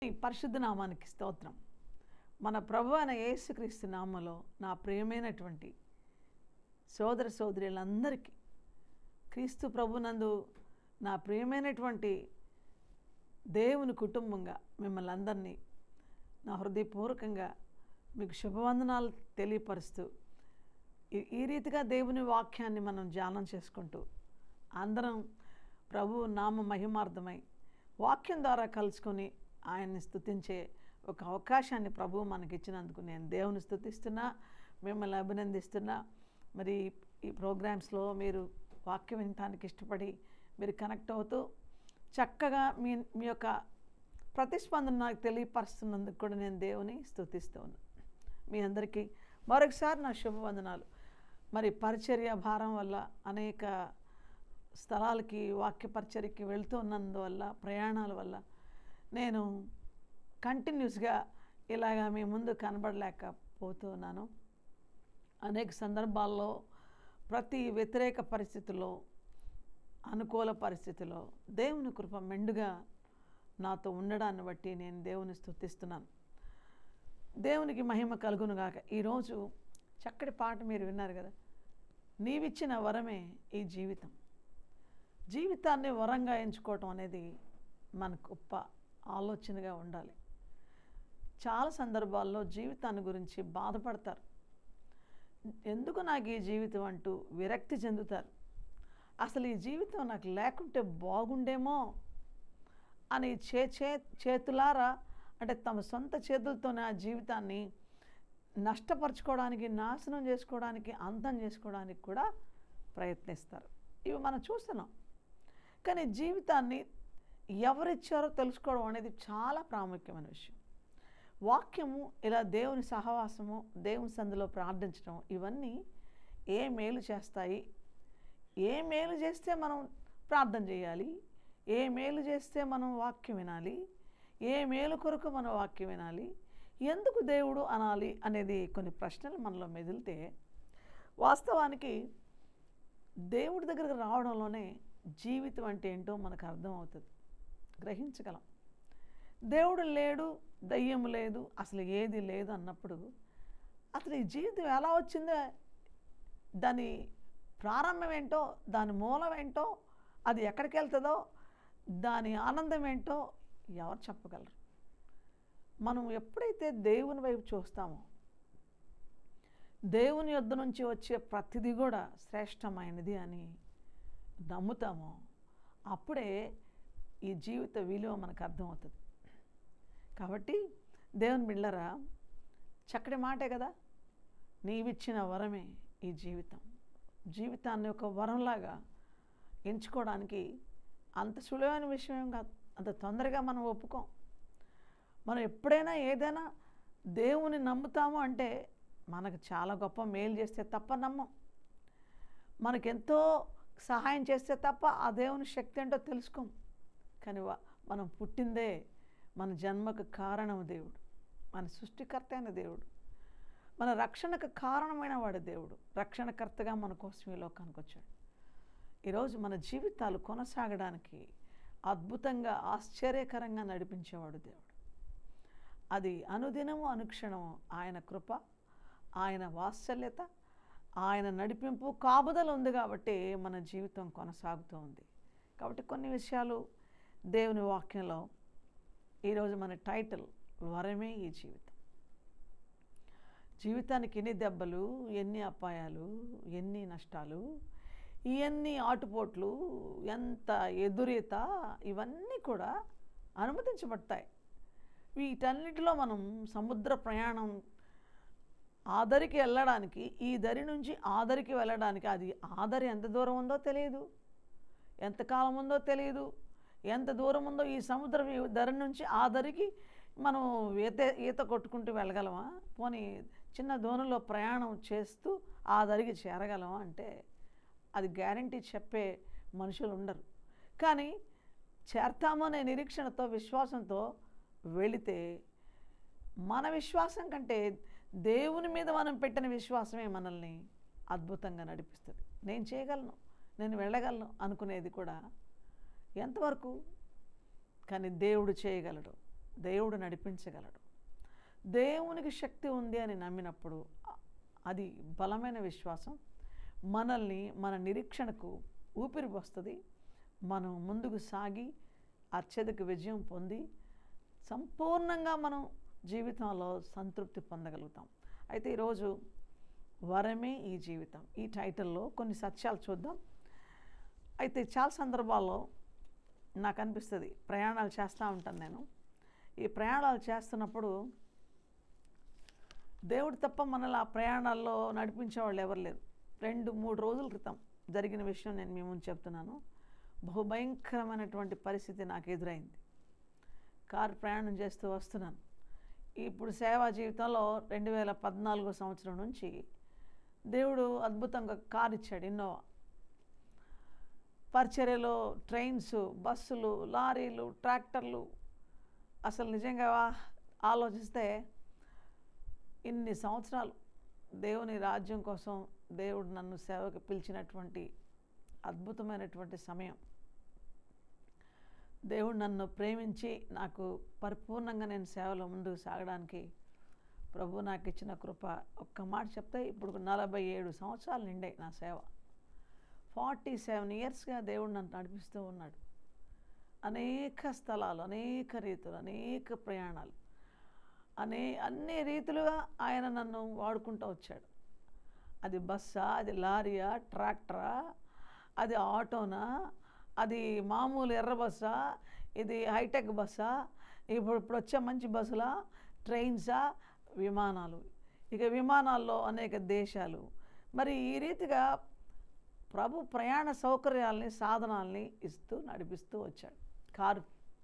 ఈ పరిశుద్ధ నామానికి స్తోత్రం మన ప్రభు అయిన యేసుక్రీస్తు నామలో నా ప్రియమైనటువంటి సోదర సోదరులందరికీ క్రీస్తు ప్రభునందు నా ప్రియమైనటువంటి దేవుని కుటుంబంగా మిమ్మల్ని అందరినీ నా హృదయపూర్వకంగా మీకు శుభవందనాలు తెలియపరుస్తూ ఈ- ఈ రీతిగా దేవుని వాక్యాన్ని మనం ధ్యానం చేసుకుంటూ అందరం ప్రభు నామ మహిమార్థమై వాక్యం ద్వారా కలుసుకొని ఆయన్ని స్తుతించే ఒక అవకాశాన్ని ప్రభు మనకి ఇచ్చినందుకు నేను దేవుని స్తుతిస్తున్నా మిమ్మల్ని అభినందిస్తున్నా మరి ఈ ప్రోగ్రామ్స్లో మీరు వాక్యం వినటానికి ఇష్టపడి మీరు కనెక్ట్ అవుతూ చక్కగా మీ మీ యొక్క ప్రతిస్పందన నాకు తెలియపరుస్తున్నందుకు కూడా నేను దేవుని స్తుతిస్తూ ఉన్నాను మీ అందరికీ మరొకసారి నా శుభవందనాలు మరి పరిచర్య భారం వల్ల అనేక స్థలాలకి వాక్య పరిచర్యకి వెళ్తూ ఉన్నందువల్ల ప్రయాణాల వల్ల నేను కంటిన్యూస్గా ఇలాగా మీ ముందు కనబడలేకపోతూ ఉన్నాను అనేక సందర్భాల్లో ప్రతి వ్యతిరేక పరిస్థితిలో అనుకూల పరిస్థితిలో దేవుని కృప మెండుగా నాతో ఉండడాన్ని బట్టి నేను దేవుని స్తుతిస్తున్నాను దేవునికి మహిమ కలుగును గాక ఈరోజు చక్కటి పాట మీరు విన్నారు కదా నీవిచ్చిన వరమే ఈ జీవితం జీవితాన్ని వరంగా ఎంచుకోవటం అనేది మన గొప్ప ఆలోచనగా ఉండాలి చాలా సందర్భాల్లో జీవితాన్ని గురించి బాధపడతారు ఎందుకు నాకు ఈ జీవితం అంటూ విరక్తి చెందుతారు అసలు ఈ జీవితం నాకు లేకుంటే బాగుండేమో అని చే చే చేతులారా అంటే తమ సొంత చేతులతోనే ఆ జీవితాన్ని నష్టపరచుకోవడానికి నాశనం చేసుకోవడానికి అంతం చేసుకోవడానికి కూడా ప్రయత్నిస్తారు ఇవి మనం చూస్తున్నాం కానీ జీవితాన్ని ఎవరిచ్చారో తెలుసుకోవడం అనేది చాలా ప్రాముఖ్యమైన విషయం వాక్యము ఇలా దేవుని సహవాసము దేవుని సందులో ప్రార్థించడం ఇవన్నీ ఏ మేలు చేస్తాయి ఏ మేలు చేస్తే మనం ప్రార్థన చేయాలి ఏ మేలు చేస్తే మనం వాక్యం వినాలి ఏ మేలు కొరకు మనం వాక్యం వినాలి ఎందుకు దేవుడు అనాలి అనేది కొన్ని ప్రశ్నలు మనలో మెదిలితే వాస్తవానికి దేవుడి దగ్గరకు రావడంలోనే జీవితం అంటే ఏంటో మనకు అర్థమవుతుంది గ్రహించగలం దేవుడు లేడు దయ్యం లేదు అసలు ఏది లేదు అన్నప్పుడు అసలు ఈ జీవితం ఎలా వచ్చిందో దాని ప్రారంభం ఏంటో దాని మూలం ఏంటో అది ఎక్కడికి వెళ్తుందో దాని ఆనందం ఏంటో ఎవరు చెప్పగలరు మనం ఎప్పుడైతే దేవుని వైపు చూస్తామో దేవుని యొద్ద నుంచి వచ్చే ప్రతిదీ కూడా శ్రేష్టమైనది అని నమ్ముతామో అప్పుడే ఈ జీవిత విలువ మనకు అర్థమవుతుంది కాబట్టి దేవుని బిళ్ళరా చక్కటి మాటే కదా నీవిచ్చిన వరమే ఈ జీవితం జీవితాన్ని ఒక వరంలాగా ఎంచుకోవడానికి అంత సులువైన విషయం ఏం కాదు అంత తొందరగా మనం ఒప్పుకోం మనం ఎప్పుడైనా ఏదైనా దేవుని నమ్ముతాము అంటే మనకు చాలా గొప్ప మేలు చేస్తే తప్ప నమ్మం మనకెంతో సహాయం చేస్తే తప్ప ఆ దేవుని శక్తి ఏంటో తెలుసుకోం కానీ వా- మనం పుట్టిందే మన జన్మకు కారణం దేవుడు మన సృష్టికర్త అయిన దేవుడు మన రక్షణకు కారణమైన వాడు దేవుడు రక్షణకర్తగా మన కోసం ఈ లోకానికి వచ్చాడు ఈరోజు మన జీవితాలు కొనసాగడానికి అద్భుతంగా ఆశ్చర్యకరంగా నడిపించేవాడు దేవుడు అది అనుదినము అనుక్షణము ఆయన కృప ఆయన వాత్సల్యత ఆయన నడిపింపు కాపుదల ఉంది కాబట్టి మన జీవితం కొనసాగుతూ ఉంది కాబట్టి కొన్ని విషయాలు దేవుని వాక్యంలో ఈరోజు మన టైటిల్ వరమే ఈ జీవితం జీవితానికి ఎన్ని దెబ్బలు ఎన్ని అపాయాలు ఎన్ని నష్టాలు ఇవన్నీ ఆటుపోట్లు ఎంత ఎదురీత ఇవన్నీ కూడా అనుమతించబడతాయి వీటన్నిటిలో మనం సముద్ర ప్రయాణం ఆదరికి వెళ్ళడానికి ఈ దరి నుంచి ఆదరికి వెళ్ళడానికి అది ఆదరి ఎంత దూరం ఉందో తెలియదు ఎంతకాలం ఉందో తెలియదు ఎంత దూరం ఉందో ఈ సముద్ర వి- దరి నుంచి ఆ దరికి మనం ఈత ఈత కొట్టుకుంటూ వెళ్ళగలమా పోనీ చిన్న దోణిలో ప్రయాణం చేస్తూ ఆ దరికి చేరగలమా అంటే అది గ్యారంటీ చెప్పే మనుషులు ఉండరు కానీ చేరతామనే నిరీక్షణతో విశ్వాసంతో వెళితే మన విశ్వాసం కంటే దేవుని మీద మనం పెట్టిన విశ్వాసమే మనల్ని అద్భుతంగా నడిపిస్తుంది నేను చేయగలను నేను వెళ్ళగలను అనుకునేది కూడా ఎంతవరకు కానీ దేవుడు చేయగలడు దేవుడు నడిపించగలడు దేవునికి శక్తి ఉంది అని నమ్మినప్పుడు అ- అది బలమైన విశ్వాసం మనల్ని మన నిరీక్షణకు ఊపిరి వస్తుంది మనం ముందుకు సాగి అత్యధిక విజయం పొంది సంపూర్ణంగా మనం జీవితంలో సంతృప్తి పొందగలుగుతాం అయితే ఈరోజు వరమే ఈ జీవితం ఈ టైటిల్లో కొన్ని సత్యాలు చూద్దాం అయితే చాలా సందర్భాల్లో నాకు అనిపిస్తుంది ప్రయాణాలు చేస్తూ ఉంటాను నేను ఈ ప్రయాణాలు చేస్తున్నప్పుడు దేవుడు తప్ప మనల్ని ఆ ప్రయాణాల్లో నడిపించే వాళ్ళు ఎవరు లేరు రెండు మూడు రోజుల క్రితం జరిగిన విషయం నేను మీ ముందు చెప్తున్నాను బహుభయంకరమైనటువంటి పరిస్థితి నాకు ఎదురైంది కారు ప్రయాణం చేస్తూ వస్తున్నాను ఇప్పుడు సేవా జీవితంలో రెండు వేల పద్నాలుగో సంవత్సరం నుంచి దేవుడు అద్భుతంగా కారు ఇచ్చాడు ఇన్నోవా పరిచర్యలో ట్రైన్స్ బస్సులు లారీలు ట్రాక్టర్లు అసలు నిజంగా ఆలోచిస్తే ఇన్ని సంవత్సరాలు దేవుని రాజ్యం కోసం దేవుడు నన్ను సేవకు పిలిచినటువంటి అద్భుతమైనటువంటి సమయం దేవుడు నన్ను ప్రేమించి నాకు పరిపూర్ణంగా నేను సేవలో ముందుకు సాగడానికి ప్రభు నాకు ఇచ్చిన కృప ఒక్క మాట చెప్తే ఇప్పుడు నలభై ఏడు సంవత్సరాలు నిండాయి నా సేవ ఫార్టీ సెవెన్ ఇయర్స్గా దేవుడు నన్ను నడిపిస్తూ ఉన్నాడు అనేక స్థలాలు అనేక రీతులు అనేక ప్రయాణాలు అనే అన్ని రీతులుగా ఆయన నన్ను వాడుకుంటూ వచ్చాడు అది బస్సా అది లారీయా ట్రాక్టరా అది ఆటోనా అది మామూలు ఎర్ర బస్సా ఇది హైటెక్ బస్సా ఇప్పుడు ఇప్పుడు వచ్చే మంచి బస్సులా ట్రైన్సా విమానాలు ఇక విమానాల్లో అనేక దేశాలు మరి ఈ రీతిగా ప్రభు ప్రయాణ సౌకర్యాల్ని సాధనాల్ని ఇస్తూ నడిపిస్తూ వచ్చాడు కారు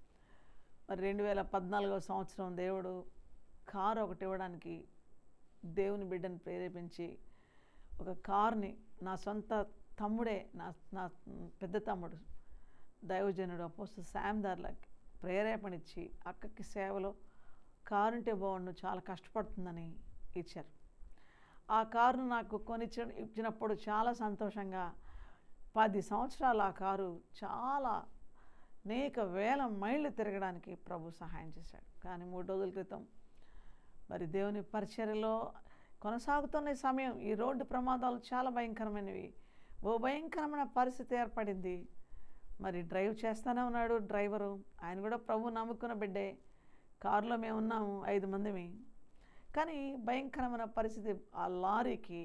మరి రెండు వేల పద్నాలుగవ సంవత్సరం దేవుడు కారు ఒకటి ఇవ్వడానికి దేవుని బిడ్డను ప్రేరేపించి ఒక కార్ని నా సొంత తమ్ముడే నా నా పెద్ద తమ్ముడు దైవజనుడు అపోస్తు శామ్దార్లకి ప్రేరేపణ ఇచ్చి అక్కకి సేవలో కారుంటే బాగుండు చాలా కష్టపడుతుందని ఇచ్చారు ఆ కారును నాకు కొనిచ్చ ఇచ్చినప్పుడు చాలా సంతోషంగా పది సంవత్సరాలు ఆ కారు చాలా అనేక వేల మైళ్ళు తిరగడానికి ప్రభు సహాయం చేశాడు కానీ మూడు రోజుల క్రితం మరి దేవుని పరిచర్యలో కొనసాగుతున్న ఈ సమయం ఈ రోడ్డు ప్రమాదాలు చాలా భయంకరమైనవి ఓ భయంకరమైన పరిస్థితి ఏర్పడింది మరి డ్రైవ్ చేస్తూనే ఉన్నాడు డ్రైవరు ఆయన కూడా ప్రభు నమ్ముకున్న బిడ్డే కారులో మేము ఉన్నాము ఐదు మందిమి కానీ భయంకరమైన పరిస్థితి ఆ లారీకి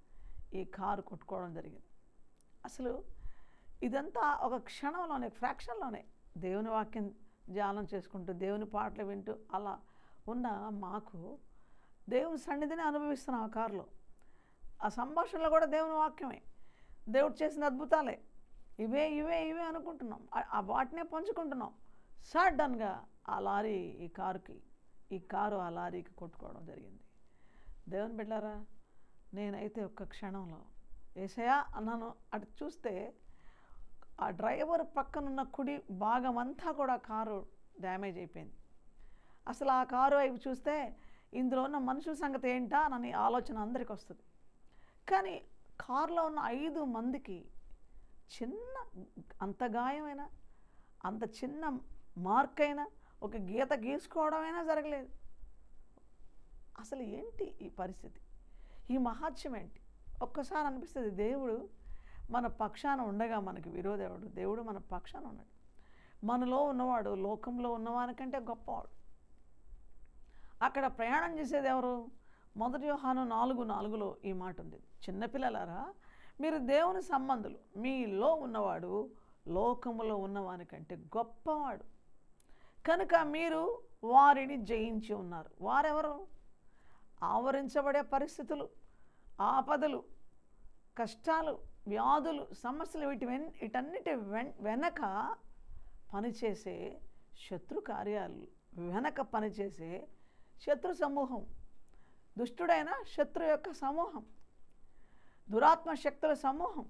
ఈ కారు కొట్టుకోవడం జరిగింది అసలు ఇదంతా ఒక క్షణంలోనే ఫ్రాక్షన్లోనే దేవుని వాక్యం ధ్యానం చేసుకుంటూ దేవుని పాటలు వింటూ అలా ఉన్న మాకు దేవుని సన్నిధిని అనుభవిస్తున్నాం ఆ కారులో ఆ సంభాషణలో కూడా దేవుని వాక్యమే దేవుడు చేసిన అద్భుతాలే ఇవే ఇవే ఇవే అనుకుంటున్నాం ఆ- ఆ వాటినే పంచుకుంటున్నాం సడన్గా ఆ లారీ ఈ కారుకి ఈ కారు ఆ లారీకి కొట్టుకోవడం జరిగింది దేవుని బిడ్డారా నేనైతే ఒక్క క్షణంలో ఏసయా అన్నాను అటు చూస్తే ఆ డ్రైవర్ పక్కనున్న కుడి భాగం అంతా కూడా కారు డ్యామేజ్ అయిపోయింది అసలు ఆ కారు వైపు చూస్తే ఇందులో ఉన్న మనుషుల సంగతి ఏంటా అని ఆలోచన అందరికి వస్తుంది కానీ కారులో ఉన్న ఐదు మందికి చిన్న అంత గాయమైనా అంత చిన్న మార్క్ అయినా ఒక గీత గీసుకోవడమైనా జరగలేదు అసలు ఏంటి ఈ పరిస్థితి ఈ మహాత్యం ఏంటి ఒక్కసారి అనిపిస్తుంది దేవుడు మన పక్షాన ఉండగా మనకి విరోధేవుడు దేవుడు మన పక్షాన ఉన్నాడు మనలో ఉన్నవాడు లోకంలో ఉన్నవానికంటే గొప్పవాడు అక్కడ ప్రయాణం చేసేది ఎవరు మొదటి యోహాను నాలుగు నాలుగులో ఈ మాట ఉంది చిన్నపిల్లలారా మీరు దేవుని సంబంధులు మీలో ఉన్నవాడు లోకములో ఉన్నవానికంటే గొప్పవాడు కనుక మీరు వారిని జయించి ఉన్నారు వారెవరు ఆవరించబడే పరిస్థితులు ఆపదలు కష్టాలు వ్యాధులు సమస్యలు వీటి వెన్ వీటన్నిటి వెన్ వెనక పనిచేసే శత్రు కార్యాలు వెనక పనిచేసే శత్రు సమూహం దుష్టుడైన శత్రు యొక్క సమూహం దురాత్మ శక్తుల సమూహం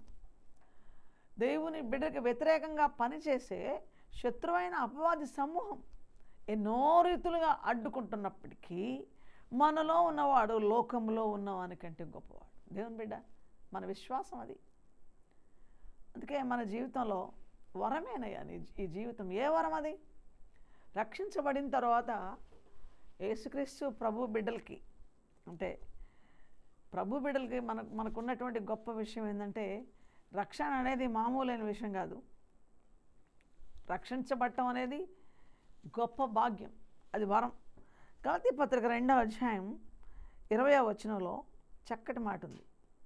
దేవుని బిడ్డకి వ్యతిరేకంగా పనిచేసే శత్రువైన అపవాది సమూహం ఎన్నో రీతులుగా అడ్డుకుంటున్నప్పటికీ మనలో ఉన్నవాడు లోకంలో ఉన్నవానికంటే గొప్పవాడు దేవుని బిడ్డ మన విశ్వాసం అది అందుకే మన జీవితంలో వరమేనయ్యా నీ ఈ జీవితం ఏ వరం అది రక్షించబడిన తర్వాత యేసుక్రీస్తు ప్రభు బిడ్డలకి అంటే ప్రభు బిడ్డలకి మన మనకున్నటువంటి గొప్ప విషయం ఏంటంటే రక్షణ అనేది మామూలైన విషయం కాదు రక్షించబడటం అనేది గొప్ప భాగ్యం అది వరం గలతీ పత్రిక రెండవ అధ్యాయం ఇరవయో వచనంలో చక్కటి మాట ఉంది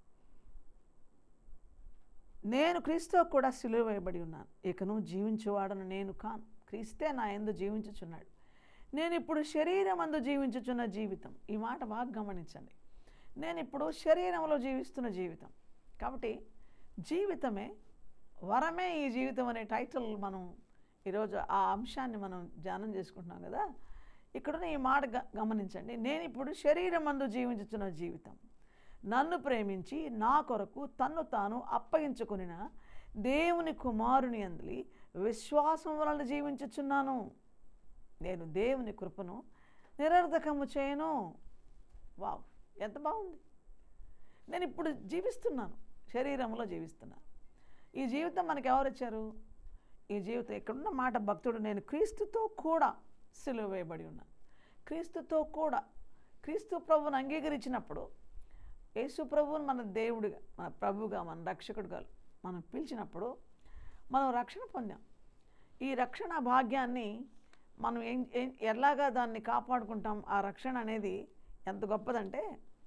నేను క్రీస్తు కూడా సిలువ వేయబడి ఉన్నాను ఇకను జీవించువాడను నేను కాను క్రీస్తే నా ఎందు జీవించుచున్నాడు నేను ఇప్పుడు శరీరం అందు జీవించుచున్న జీవితం ఈ మాట బాగా గమనించండి నేను ఇప్పుడు శరీరంలో జీవిస్తున్న జీవితం కాబట్టి జీవితమే వరమే ఈ జీవితం అనే టైటిల్ మనం ఈరోజు ఆ అంశాన్ని మనం ధ్యానం చేసుకుంటున్నాం కదా ఇక్కడున్న ఈ మాట గ- గమనించండి నేను ఇప్పుడు శరీరం అందు జీవించుతున్న జీవితం నన్ను ప్రేమించి నా కొరకు తన్ను తాను అప్పగించుకునిన దేవుని కుమారుని అందలి విశ్వాసం వలన జీవించుచున్నాను నేను దేవుని కృపను నిరర్ధకము చేయను వావ్ ఎంత బాగుంది నేను ఇప్పుడు జీవిస్తున్నాను శరీరంలో జీవిస్తున్నాను ఈ జీవితం మనకి ఎవరు ఇచ్చారు ఈ జీవితం ఇక్కడున్న మాట భక్తుడు నేను క్రీస్తుతో కూడా సిలువ వేయబడి ఉన్నాను క్రీస్తుతో కూడా క్రీస్తు ప్రభువుని అంగీకరించినప్పుడు యేసు ప్రభువుని మన దేవుడిగా మన ప్రభుగా మన రక్షకుడిగా మనం పిలిచినప్పుడు మనం రక్షణ పొందాం ఈ రక్షణ భాగ్యాన్ని మనం ఏం ఏం ఎలాగా దాన్ని కాపాడుకుంటాం ఆ రక్షణ అనేది ఎంత గొప్పదంటే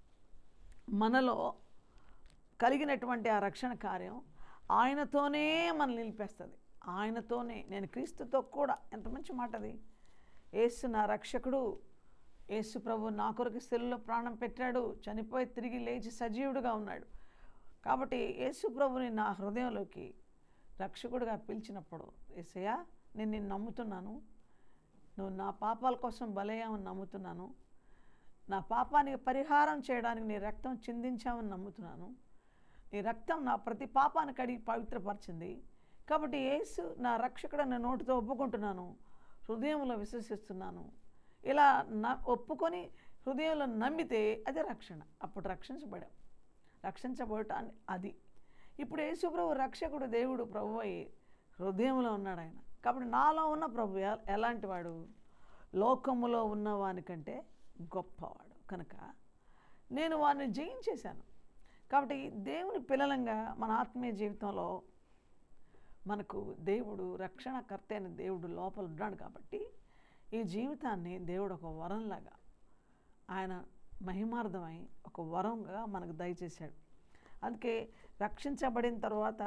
మనలో కలిగినటువంటి ఆ రక్షణ కార్యం ఆయనతోనే మనల్ని నిలిపేస్తుంది ఆయనతోనే నేను క్రీస్తుతో కూడా ఎంత మంచి మాట అది యేసు నా రక్షకుడు యేసు ప్రభు నా కొరకు సెల్లులో ప్రాణం పెట్టాడు చనిపోయి తిరిగి లేచి సజీవుడుగా ఉన్నాడు కాబట్టి యేసు ప్రభుని నా హృదయంలోకి రక్షకుడిగా పిలిచినప్పుడు ఏసయ్యా నేను నిన్ను నమ్ముతున్నాను నువ్వు నా పాపాల కోసం బలయ్యావని నమ్ముతున్నాను నా పాపానికి పరిహారం చేయడానికి నీ రక్తం చిందించావని నమ్ముతున్నాను నీ రక్తం నా ప్రతి పాపాన్ని కడిగి పవిత్రపరిచింది కాబట్టి యేసు నా రక్షకుడు నా నోటితో ఒప్పుకుంటున్నాను హృదయంలో విశ్వసిస్తున్నాను ఇలా న ఒప్పుకొని హృదయంలో నమ్మితే అది రక్షణ అప్పుడు రక్షించబడాం రక్షించబడటాన్ని అది ఇప్పుడు యేసుప్రభు రక్షకుడు దేవుడు ప్రభు అయి హృదయంలో ఉన్నాడు ఆయన కాబట్టి నాలో ఉన్న ప్రభు ఎ- ఎలాంటి వాడు లోకములో ఉన్నవానికంటే గొప్పవాడు కనుక నేను వాడిని జయించేశాను కాబట్టి దేవుని పిల్లలంగా మన ఆత్మీయ జీవితంలో మనకు దేవుడు రక్షణకర్త అయిన దేవుడు లోపల ఉన్నాడు కాబట్టి ఈ జీవితాన్ని దేవుడు ఒక వరంలాగా ఆయన మహిమార్థమై ఒక వరంగా మనకు దయచేశాడు అందుకే రక్షించబడిన తర్వాత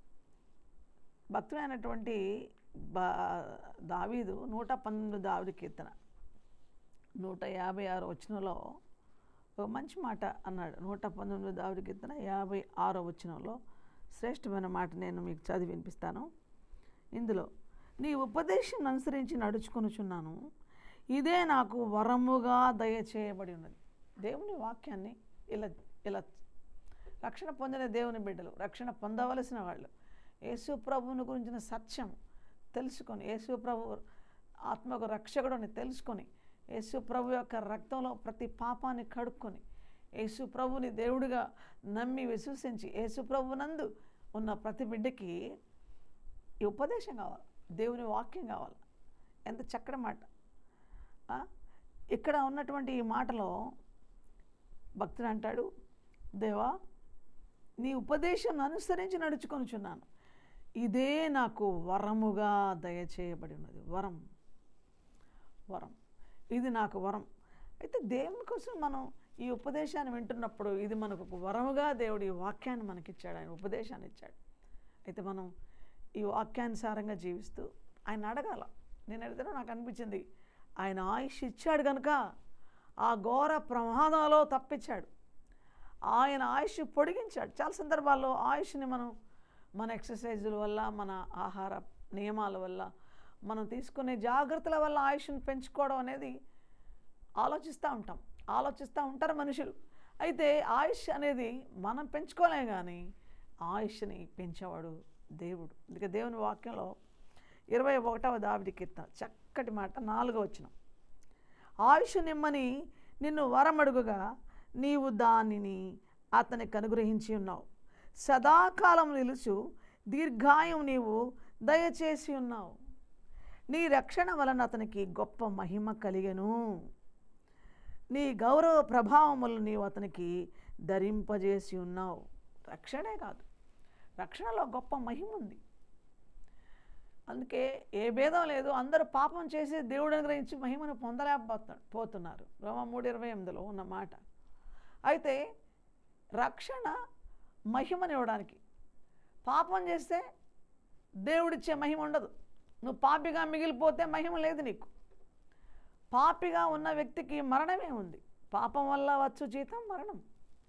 భక్తుడైనటువంటి బా దావీదు నూట పంతొమ్మిది దావిడి కీర్తన నూట యాభై ఆరు వచనంలో ఒక మంచి మాట అన్నాడు నూట పంతొమ్మిది దావిడి కీర్తన యాభై ఆరో వచనంలో శ్రేష్టమైన మాట నేను మీకు చదివి వినిపిస్తాను ఇందులో నీ ఉపదేశం అనుసరించి నడుచుకొనుచున్నాను ఇదే నాకు వరముగా దయచేయబడి ఉన్నది దేవుని వాక్యాన్ని ఇలా ఇలా రక్షణ పొందిన దేవుని బిడ్డలు రక్షణ పొందవలసిన వాళ్ళు యేసు ప్రభువుని గురించిన సత్యం తెలుసుకొని యేసు ప్రభు ఆత్మకు రక్షకుడని తెలుసుకొని యేసు ప్రభు యొక్క రక్తంలో ప్రతి పాపాన్ని కడుక్కొని యేసు ప్రభుని దేవుడిగా నమ్మి విశ్వసించి యేసు ప్రభునందు ఉన్న ప్రతి బిడ్డకి ఈ ఉపదేశం కావాలి దేవుని వాక్యం కావాలి ఎంత చక్కటి మాట ఆ? ఇక్కడ ఉన్నటువంటి ఈ మాటలో భక్తుడు అంటాడు దేవా నీ ఉపదేశం అనుసరించి నడుచుకొనుచున్నాను ఇదే నాకు వరముగా దయచేయబడి ఉన్నది వరం వరం ఇది నాకు వరం అయితే దేవుని కోసం మనం ఈ ఉపదేశాన్ని వింటున్నప్పుడు ఇది మనకు ఒక వరముగా దేవుడు ఈ వాక్యాన్ని మనకిచ్చాడు ఆయన ఉపదేశాన్ని ఇచ్చాడు అయితే మనం ఈ వాక్యానుసారంగా జీవిస్తూ ఆయన అడగాల నేను అడిగితే నాకు అనిపించింది ఆయన ఆయుష్ ఇచ్చాడు కనుక ఆ ఘోర ప్రమాదంలో తప్పించాడు ఆయన ఆయుష్ పొడిగించాడు చాలా సందర్భాల్లో ఆయుష్ని మనం మన ఎక్సర్సైజుల వల్ల మన ఆహార నియమాల వల్ల మనం తీసుకునే జాగ్రత్తల వల్ల ఆయుష్ని పెంచుకోవడం అనేది ఆలోచిస్తూ ఉంటాం ఆలోచిస్తూ ఉంటారు మనుషులు అయితే ఆయుష్ అనేది మనం పెంచుకోలేం కానీ ఆయుష్ని పెంచేవాడు దేవుడు అందుకే దేవుని వాక్యంలో ఇరవై ఒకటవ దావిడి కీర్తన చక్కటి మాట నాలుగో వచ్చిన ఆయుష్ నిమ్మని నిన్ను వరమడుగుగా నీవు దానిని అతనికి అనుగ్రహించి ఉన్నావు సదాకాలం నిలుచు దీర్ఘాయం నీవు దయచేసి ఉన్నావు నీ రక్షణ వలన అతనికి గొప్ప మహిమ కలిగెను నీ గౌరవ ప్రభావములు నీవు అతనికి ధరింపజేసి ఉన్నావు రక్షణే కాదు రక్షణలో గొప్ప మహిమ ఉంది అందుకే ఏ భేదం లేదు అందరూ పాపం చేసి దేవుడు అనుగ్రహించి మహిమను పొందలేకపోతా పోతున్నారు రోమ మూడు ఇరవై ఎనిమిదిలో ఉన్న మాట అయితే రక్షణ మహిమనివ్వడానికి పాపం చేస్తే దేవుడిచ్చే మహిమ ఉండదు నువ్వు పాపిగా మిగిలిపోతే మహిమ లేదు నీకు పాపిగా ఉన్న వ్యక్తికి మరణమే ఉంది పాపం వల్ల వచ్చు జీతం మరణం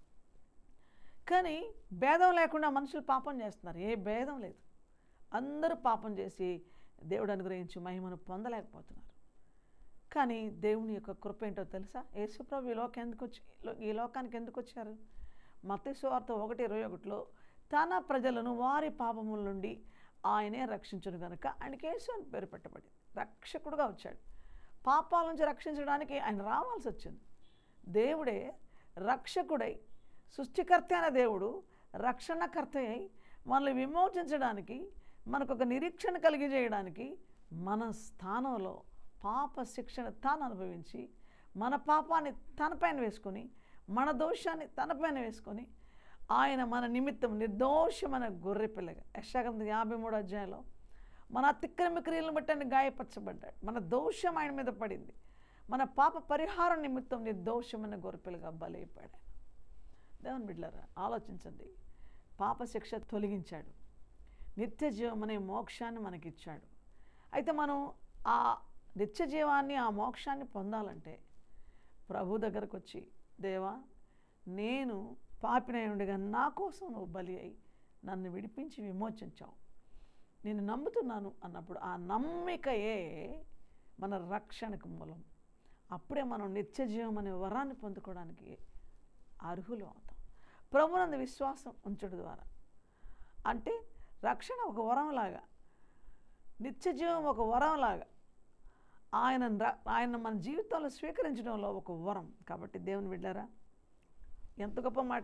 కానీ భేదం లేకుండా మనుషులు పాపం చేస్తున్నారు ఏ భేదం లేదు అందరూ పాపం చేసి దేవుడు అనుగ్రహించి మహిమను పొందలేకపోతున్నారు కానీ దేవుని యొక్క కృప ఏంటో తెలుసా యేసుప్రభు ఈ లోకం ఎందుకు వచ్చి ఈ లోకానికి ఎందుకు వచ్చారు మతేశ్వార్త ఒకటి ఇరవై ఒకటిలో తన ప్రజలను వారి పాపముల నుండి ఆయనే రక్షించును కనుక ఆయనకి యేసు అని పేరు పెట్టబడింది రక్షకుడుగా వచ్చాడు పాపాల నుంచి రక్షించడానికి ఆయన రావాల్సి వచ్చింది దేవుడే రక్షకుడై సృష్టికర్త అయిన దేవుడు రక్షణకర్త అయి మనల్ని విమోచించడానికి మనకు ఒక నిరీక్షణ కలిగజేయడానికి మన స్థానంలో పాప శిక్షణ తాను అనుభవించి మన పాపాన్ని తనపైన వేసుకొని మన దోషాన్ని తనపైన వేసుకొని ఆయన మన నిమిత్తం నిర్దోషమైన గొర్రె పిల్లగా యశాగ్రంథ యాభై మూడు అధ్యాయంలో మన అతిక్రమ క్రియలను బట్టి ఆయన గాయపరచబడ్డాడు మన దోషం ఆయన మీద పడింది మన పాప పరిహారం నిమిత్తం నిర్దోషమైన గొర్రెపిల్లగా బలైపోయాడు ఆయన దేవుని బిడ్డలారా ఆలోచించండి పాప శిక్ష తొలగించాడు నిత్య జీవం అనే మోక్షాన్ని మనకిచ్చాడు అయితే మనం ఆ నిత్య జీవాన్ని ఆ మోక్షాన్ని పొందాలంటే ప్రభు దగ్గరకు వచ్చి దేవా నేను పాపినై ఉండగా నా కోసం నువ్వు బలి అయి నన్ను విడిపించి విమోచించావు నేను నమ్ముతున్నాను అన్నప్పుడు ఆ నమ్మికయే మన రక్షణకు మూలం అప్పుడే మనం నిత్య జీవం అనే వరాన్ని పొందుకోవడానికి అర్హులు అవుతాం ప్రభునందు విశ్వాసం ఉంచడం ద్వారా అంటే రక్షణ ఒక వరంలాగా నిత్య జీవం ఒక వరంలాగా ఆయన ఆయన మన జీవితంలో స్వీకరించడంలో ఒక వరం కాబట్టి దేవుని బిడ్డారా ఎంత గొప్ప మాట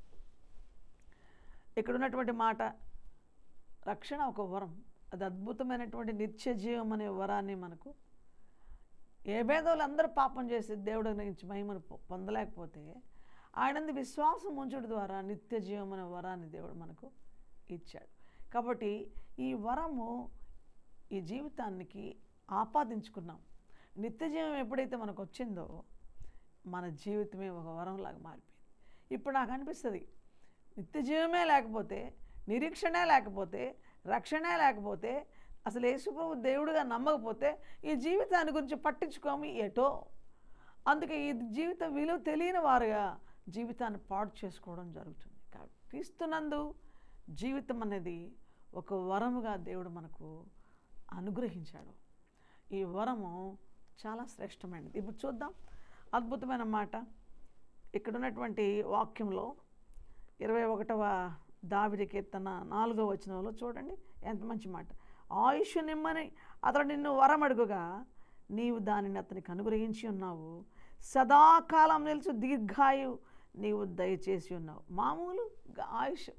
ఇక్కడ ఉన్నటువంటి మాట రక్షణ ఒక వరం అది అద్భుతమైనటువంటి నిత్య జీవం అనే వరాన్ని మనకు ఏ భేదాలు అందరూ పాపం చేసి దేవుడి నుంచి మహిమను పొ- పొందలేకపోతే ఆయనందు విశ్వాసం ఉంచడం ద్వారా నిత్య జీవం అనే వరాన్ని దేవుడు మనకు ఇచ్చాడు కాబట్టి ఈ వరము ఈ జీవితానికి ఆపాదించుకున్నాం నిత్య జీవం ఎప్పుడైతే మనకు వచ్చిందో మన జీవితమే ఒక వరంలాగా మారిపోయింది ఇప్పుడు నాకు అనిపిస్తుంది నిత్య జీవమే లేకపోతే నిరీక్షణే లేకపోతే రక్షణే లేకపోతే అసలు యేసుప్రభు దేవుడిగా నమ్మకపోతే ఈ జీవితాన్ని గురించి పట్టించుకోమి ఎటో అందుకే ఈ జీవిత విలువ తెలియని వారుగా జీవితాన్ని పాడు చేసుకోవడం జరుగుతుంది కాబట్టి క్రీస్తునందు జీవితం అనేది ఒక వరముగా దేవుడు మనకు అనుగ్రహించాడు ఈ వరము చాలా శ్రేష్టమైనది ఇప్పుడు చూద్దాం అద్భుతమైన మాట ఇక్కడ ఉన్నటువంటి వాక్యంలో ఇరవై ఒకటవ దావిడి కీర్తన నాలుగవ వచనంలో చూడండి ఎంత మంచి మాట ఆయుష్ నిమ్మని అతడు నిన్ను వరం అడుగుగా నీవు దానిని అతనికి అనుగ్రహించి ఉన్నావు సదాకాలం నిలుచు దీర్ఘాయు నీవు దయచేసి ఉన్నావు మామూలు గ- ఆయుష్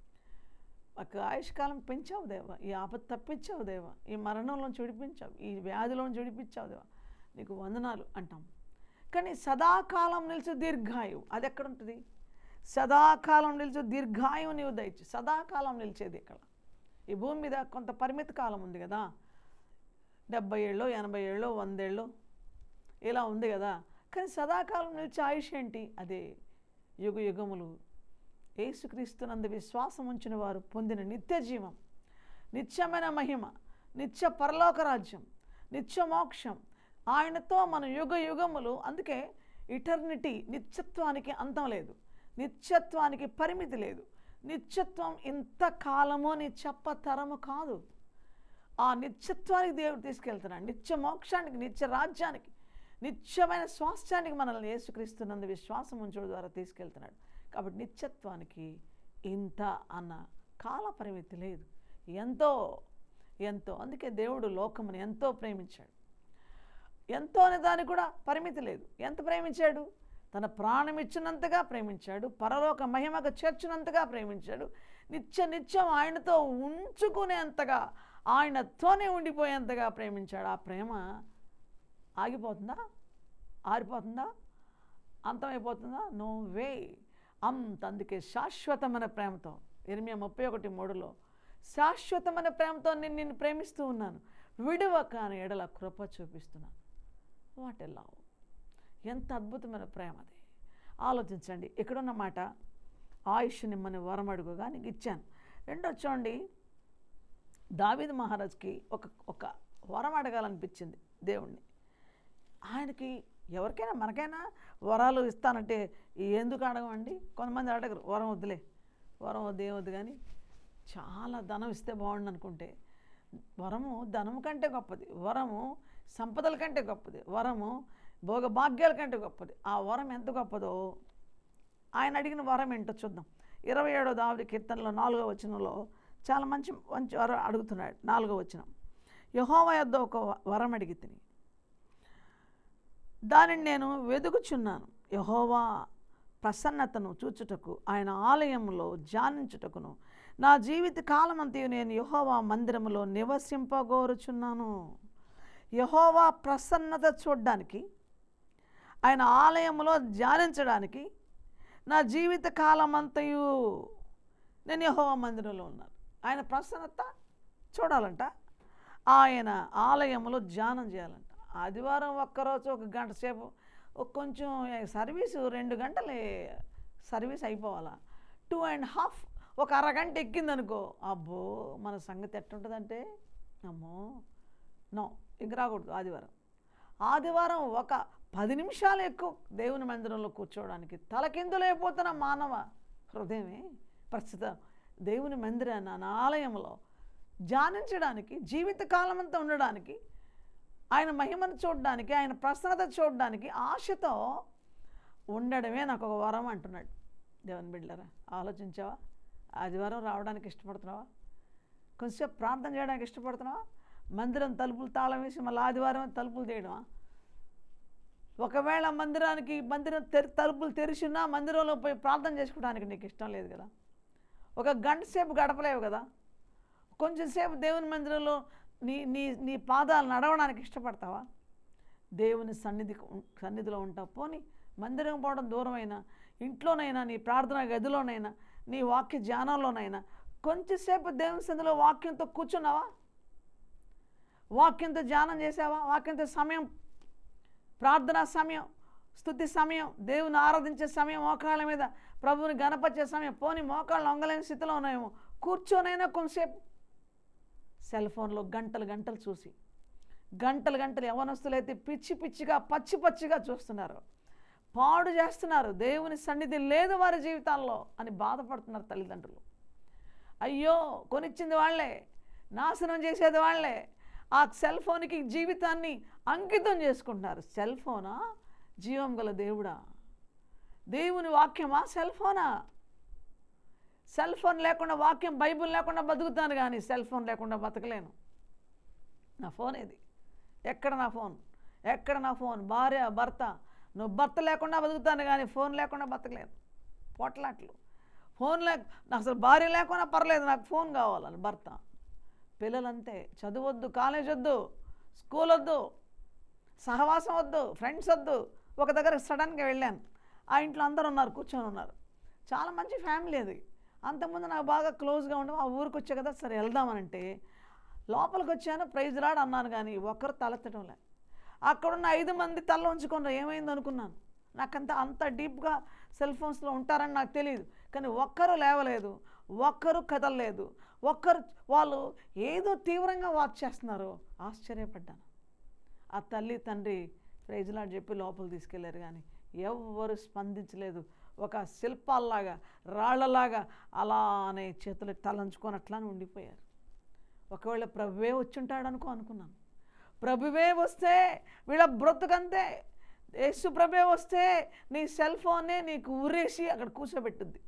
ఒక ఆయుష్కాలం పెంచావు దేవా ఈ ఆపద తప్పించావు దేవా ఈ మరణంలోంచి విడిపించావు ఈ వ్యాధిలోంచి విడిపించావు దేవా నీకు వందనాలు అంటాం కానీ సదాకాలం నిలిచి దీర్ఘాయువు అది ఎక్కడ ఉంటుంది సదాకాలం నిలిచి దీర్ఘాయువు నీవు దయచి సదాకాలం నిలిచేది ఇక్కడ ఈ భూమి మీద కొంత పరిమిత కాలం ఉంది కదా డెబ్బై ఏళ్ళు ఎనభై ఏళ్ళు వందేళ్ళు ఇలా ఉంది కదా కానీ సదాకాలం నిలిచే ఆయుష్ ఏంటి అదే యుగ యుగములు యేసుక్రీస్తునందు విశ్వాసం ఉంచిన వారు పొందిన నిత్య జీవం నిత్యమైన మహిమ నిత్య పరలోక రాజ్యం నిత్య మోక్షం ఆయనతో మన యుగ యుగములు అందుకే ఇటర్నిటీ నిత్యత్వానికి అంతం లేదు నిత్యత్వానికి పరిమితి లేదు నిత్యత్వం ఇంత కాలము అని చెప్పతరము కాదు ఆ నిత్యత్వానికి దేవుడు తీసుకెళ్తున్నాడు నిత్య మోక్షానికి నిత్య రాజ్యానికి నిత్యమైన స్వాస్థ్యానికి మనల్ని యేసుక్రీస్తునందు విశ్వాసం ఉంచడం ద్వారా తీసుకెళ్తున్నాడు కాబట్టి నిత్యత్వానికి ఇంత అన్న కాల పరిమితి లేదు ఎంతో ఎంతో అందుకే దేవుడు లోకమును ఎంతో ప్రేమించాడు ఎంతో అనే దానికి కూడా పరిమితి లేదు ఎంత ప్రేమించాడు తన ప్రాణం ఇచ్చినంతగా ప్రేమించాడు పరలోక మహిమకు చేర్చినంతగా ప్రేమించాడు నిత్య నిత్యం ఆయనతో ఉంచుకునేంతగా ఆయనతోనే ఉండిపోయేంతగా ప్రేమించాడు ఆ ప్రేమ ఆగిపోతుందా ఆరిపోతుందా అంతమైపోతుందా నో వే అంత అందుకే శాశ్వతమైన ప్రేమతో ఎనిమిది ముప్పై ఒకటి మూడులో శాశ్వతమైన ప్రేమతో నేను నిన్ను ప్రేమిస్తూ ఉన్నాను విడువక అని ఎడల కృప చూపిస్తున్నాను వాట్ ఎ లవ్ ఎంత అద్భుతమైన ప్రేమ అది ఆలోచించండి ఇక్కడున్న మాట ఆయుష్ నిమ్మని వరం అడుగుగా నీకు ఇచ్చాను రెండో చూడండి దావీద్ మహారాజ్కి ఒక ఒక వరం అడగాలనిపించింది దేవుణ్ణి ఆయనకి ఎవరికైనా మనకైనా వరాలు ఇస్తానంటే ఎందుకు అడగమండి కొంతమంది అడగరు వరం వద్దులే వరం వద్దు ఏం వద్దు కానీ చాలా ధనం ఇస్తే బాగుండు అనుకుంటే వరము ధనము కంటే గొప్పది వరము సంపదల కంటే గొప్పది వరము భోగభాగ్యాల కంటే గొప్పది ఆ వరం ఎంత గొప్పదో ఆయన అడిగిన వరం ఏంటో చూద్దాం ఇరవై ఏడో దావిడి కీర్తనలో నాలుగో వచనంలో చాలా మంచి మంచి వరం అడుగుతున్నాడు నాలుగో వచనం యహోవ యొద్ద ఒక వరం అడిగి తిని దానిని నేను వెదుకుచున్నాను యహోవా ప్రసన్నతను చూచుటకు ఆయన ఆలయంలో ధ్యానించుటకును నా జీవిత కాలమంతయు నేను యహోవా మందిరములో నివసింపగోరుచున్నాను యహోవా ప్రసన్నత చూడడానికి ఆయన ఆలయంలో ధ్యానించడానికి నా జీవిత కాలమంతయు నేను యహోవా మందిరంలో ఉన్నాను ఆయన ప్రసన్నత చూడాలంట ఆయన ఆలయంలో ధ్యానం చేయాలంట ఆదివారం ఒక్కరోజు ఒక గంట సేపు ఒక కొంచెం సర్వీసు రెండు గంటలు సర్వీస్ అయిపోవాలా టూ అండ్ హాఫ్ ఒక అరగంట ఎక్కిందనుకో అబ్బో మన సంగతి ఎట్టుంటుందంటే అమ్మో నో ఇంక రాకూడదు ఆదివారం ఆదివారం ఒక పది నిమిషాలు ఎక్కువ దేవుని మందిరంలో కూర్చోవడానికి తలకిందులైపోతున్న మానవ హృదయమే ప్రస్తుతం దేవుని మందిరాన్ని నా ఆలయంలో ధ్యానించడానికి జీవితకాలం అంతా ఉండడానికి ఆయన మహిమను చూడడానికి ఆయన ప్రసన్నత చూడడానికి ఆశతో ఉండడమే నాకు ఒక వరం అంటున్నాడు దేవుని బిడ్డరా ఆలోచించావా ఆదివారం రావడానికి ఇష్టపడుతున్నావా కొంచెంసేపు ప్రార్థన చేయడానికి ఇష్టపడుతున్నావా మందిరం తలుపులు తాళం వేసి మళ్ళీ ఆదివారం తలుపులు తీయడమా ఒకవేళ మందిరానికి మందిరం తెరి తలుపులు తెరిచినా మందిరంలో పోయి ప్రార్థన చేసుకోవడానికి నీకు ఇష్టం లేదు కదా ఒక గంట సేపు గడపలేవు కదా కొంచెం సేపు దేవుని మందిరంలో నీ నీ నీ పాదాలు నడవడానికి ఇష్టపడతావా దేవుని సన్నిధి సన్నిధిలో ఉంటావు పోనీ మందిరం పోవడం దూరమైనా ఇంట్లోనైనా నీ ప్రార్థన గదిలోనైనా నీ వాక్య ధ్యానంలోనైనా కొంచెంసేపు దేవుని సన్నిధిలో వాక్యంతో కూర్చున్నావా వాక్యంతో ధ్యానం చేసావా వాక్యంతో సమయం ప్రార్థనా సమయం స్థుతి సమయం దేవుని ఆరాధించే సమయం మోకాళ్ళ మీద ప్రభువుని గణపరిచే సమయం పోని మోకాళ్ళు ఒంగలేని స్థితిలో ఉన్నాయేమో కూర్చొనైనా కొంతసేపు సెల్ ఫోన్లో గంటలు గంటలు చూసి గంటలు గంటలు యవనస్తులైతే పిచ్చి పిచ్చిగా పచ్చి పచ్చిగా చూస్తున్నారు పాడు చేస్తున్నారు దేవుని సన్నిధి లేదు వారి జీవితాల్లో అని బాధపడుతున్నారు తల్లిదండ్రులు అయ్యో కొనిచ్చింది వాళ్ళే నాశనం చేసేది వాళ్ళే ఆ సెల్ ఫోన్కి జీవితాన్ని అంకితం చేసుకుంటున్నారు సెల్ ఫోనా జీవం గల దేవుడా దేవుని వాక్యమా సెల్ ఫోనా సెల్ ఫోన్ లేకుండా వాక్యం బైబిల్ లేకుండా బతుకుతాను కానీ సెల్ ఫోన్ లేకుండా బతకలేను నా ఫోన్ ఏది ఎక్కడ నా ఫోన్ ఎక్కడ నా ఫోన్ భార్య భర్త నువ్వు భర్త లేకుండా బతుకుతాను కానీ ఫోన్ లేకుండా బతకలేను పోట్లాట్లు ఫోన్ లేక నాకు అసలు భార్య లేకుండా పర్లేదు నాకు ఫోన్ కావాలని భర్త పిల్లలంతే చదువొద్దు కాలేజ్ వద్దు స్కూల్ వద్దు సహవాసం వద్దు ఫ్రెండ్స్ వద్దు ఒక దగ్గర సడన్గా వెళ్ళాను ఆ ఇంట్లో అందరూ ఉన్నారు కూర్చొని ఉన్నారు చాలా మంచి ఫ్యామిలీ అది అంతకుముందు నాకు బాగా క్లోజ్గా ఉండవు ఆ ఊరికి వచ్చా కదా సరే వెళ్దామనంటే లోపలికి వచ్చాను ప్రైజ్ రాడ్ అన్నాను కానీ ఒక్కరు తలెత్తడం లే అక్కడున్న ఐదు మంది తల ఉంచుకున్నారు ఏమైంది అనుకున్నాను నాకంత అంత డీప్గా సెల్ ఫోన్స్లో ఉంటారని నాకు తెలియదు కానీ ఒక్కరు లేవలేదు ఒక్కరు కదలలేదు ఒక్కరు వాళ్ళు ఏదో తీవ్రంగా వాచ్ చేస్తున్నారు ఆశ్చర్యపడ్డాను ఆ తల్లి తండ్రి ప్రైజ్లాడ్ చెప్పి లోపల తీసుకెళ్లారు కానీ ఎవ్వరు స్పందించలేదు ఒక శిల్పాల్లాగా రాళ్లలాగా అలానే చేతులు తలంచుకొని అట్లానే ఉండిపోయారు ఒకవేళ ప్రభువే వచ్చుంటాడు అనుకో అనుకున్నాను ప్రభువే వస్తే వీళ్ళ బ్రతుకంతే యేసు ప్రభే వస్తే నీ సెల్ ఫోన్నే నీకు ఊరేసి అక్కడ కూర్చోబెట్టుద్ది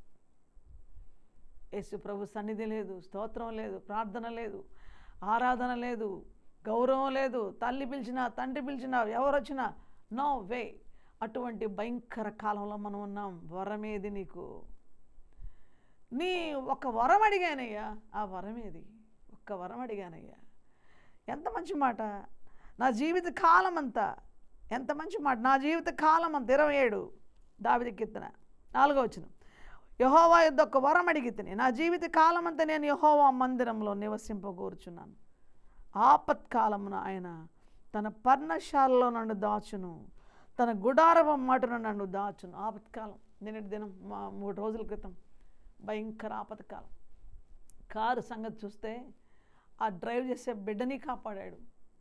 యేసు ప్రభు సన్నిధి లేదు స్తోత్రం లేదు ప్రార్థన లేదు ఆరాధన లేదు గౌరవం లేదు తల్లి పిలిచినా తండ్రి పిలిచినా ఎవరు వచ్చినా నో వే అటువంటి భయంకర కాలంలో మనం ఉన్నాం వరమేది నీకు నీ ఒక వరం అడిగానయ్యా ఆ వరం ఏది ఒక ఒక్క వరం అడిగానయ్యా ఎంత మంచి మాట నా జీవిత కాలం అంతా ఎంత మంచి మాట నా జీవిత కాలం అంతా ఇరవై ఏడు దావిది కీర్తన నాలుగో వచ్చిన యహోవా యుద్ధ ఒక వరం అడిగి తిని నా జీవిత కాలం అంతా నేను యహోవా మందిరంలో నివసింపకూర్చున్నాను ఆపత్కాలమున ఆయన తన పర్ణశాలలో నన్ను దాచును తన గుడారవ మాటను నన్ను దాచును ఆపత్కాలం నిన్నటి దినం మా మూడు రోజుల క్రితం భయంకర ఆపత్కాలం కారు సంగతి చూస్తే ఆ డ్రైవ్ చేసే బిడ్డని కాపాడాడు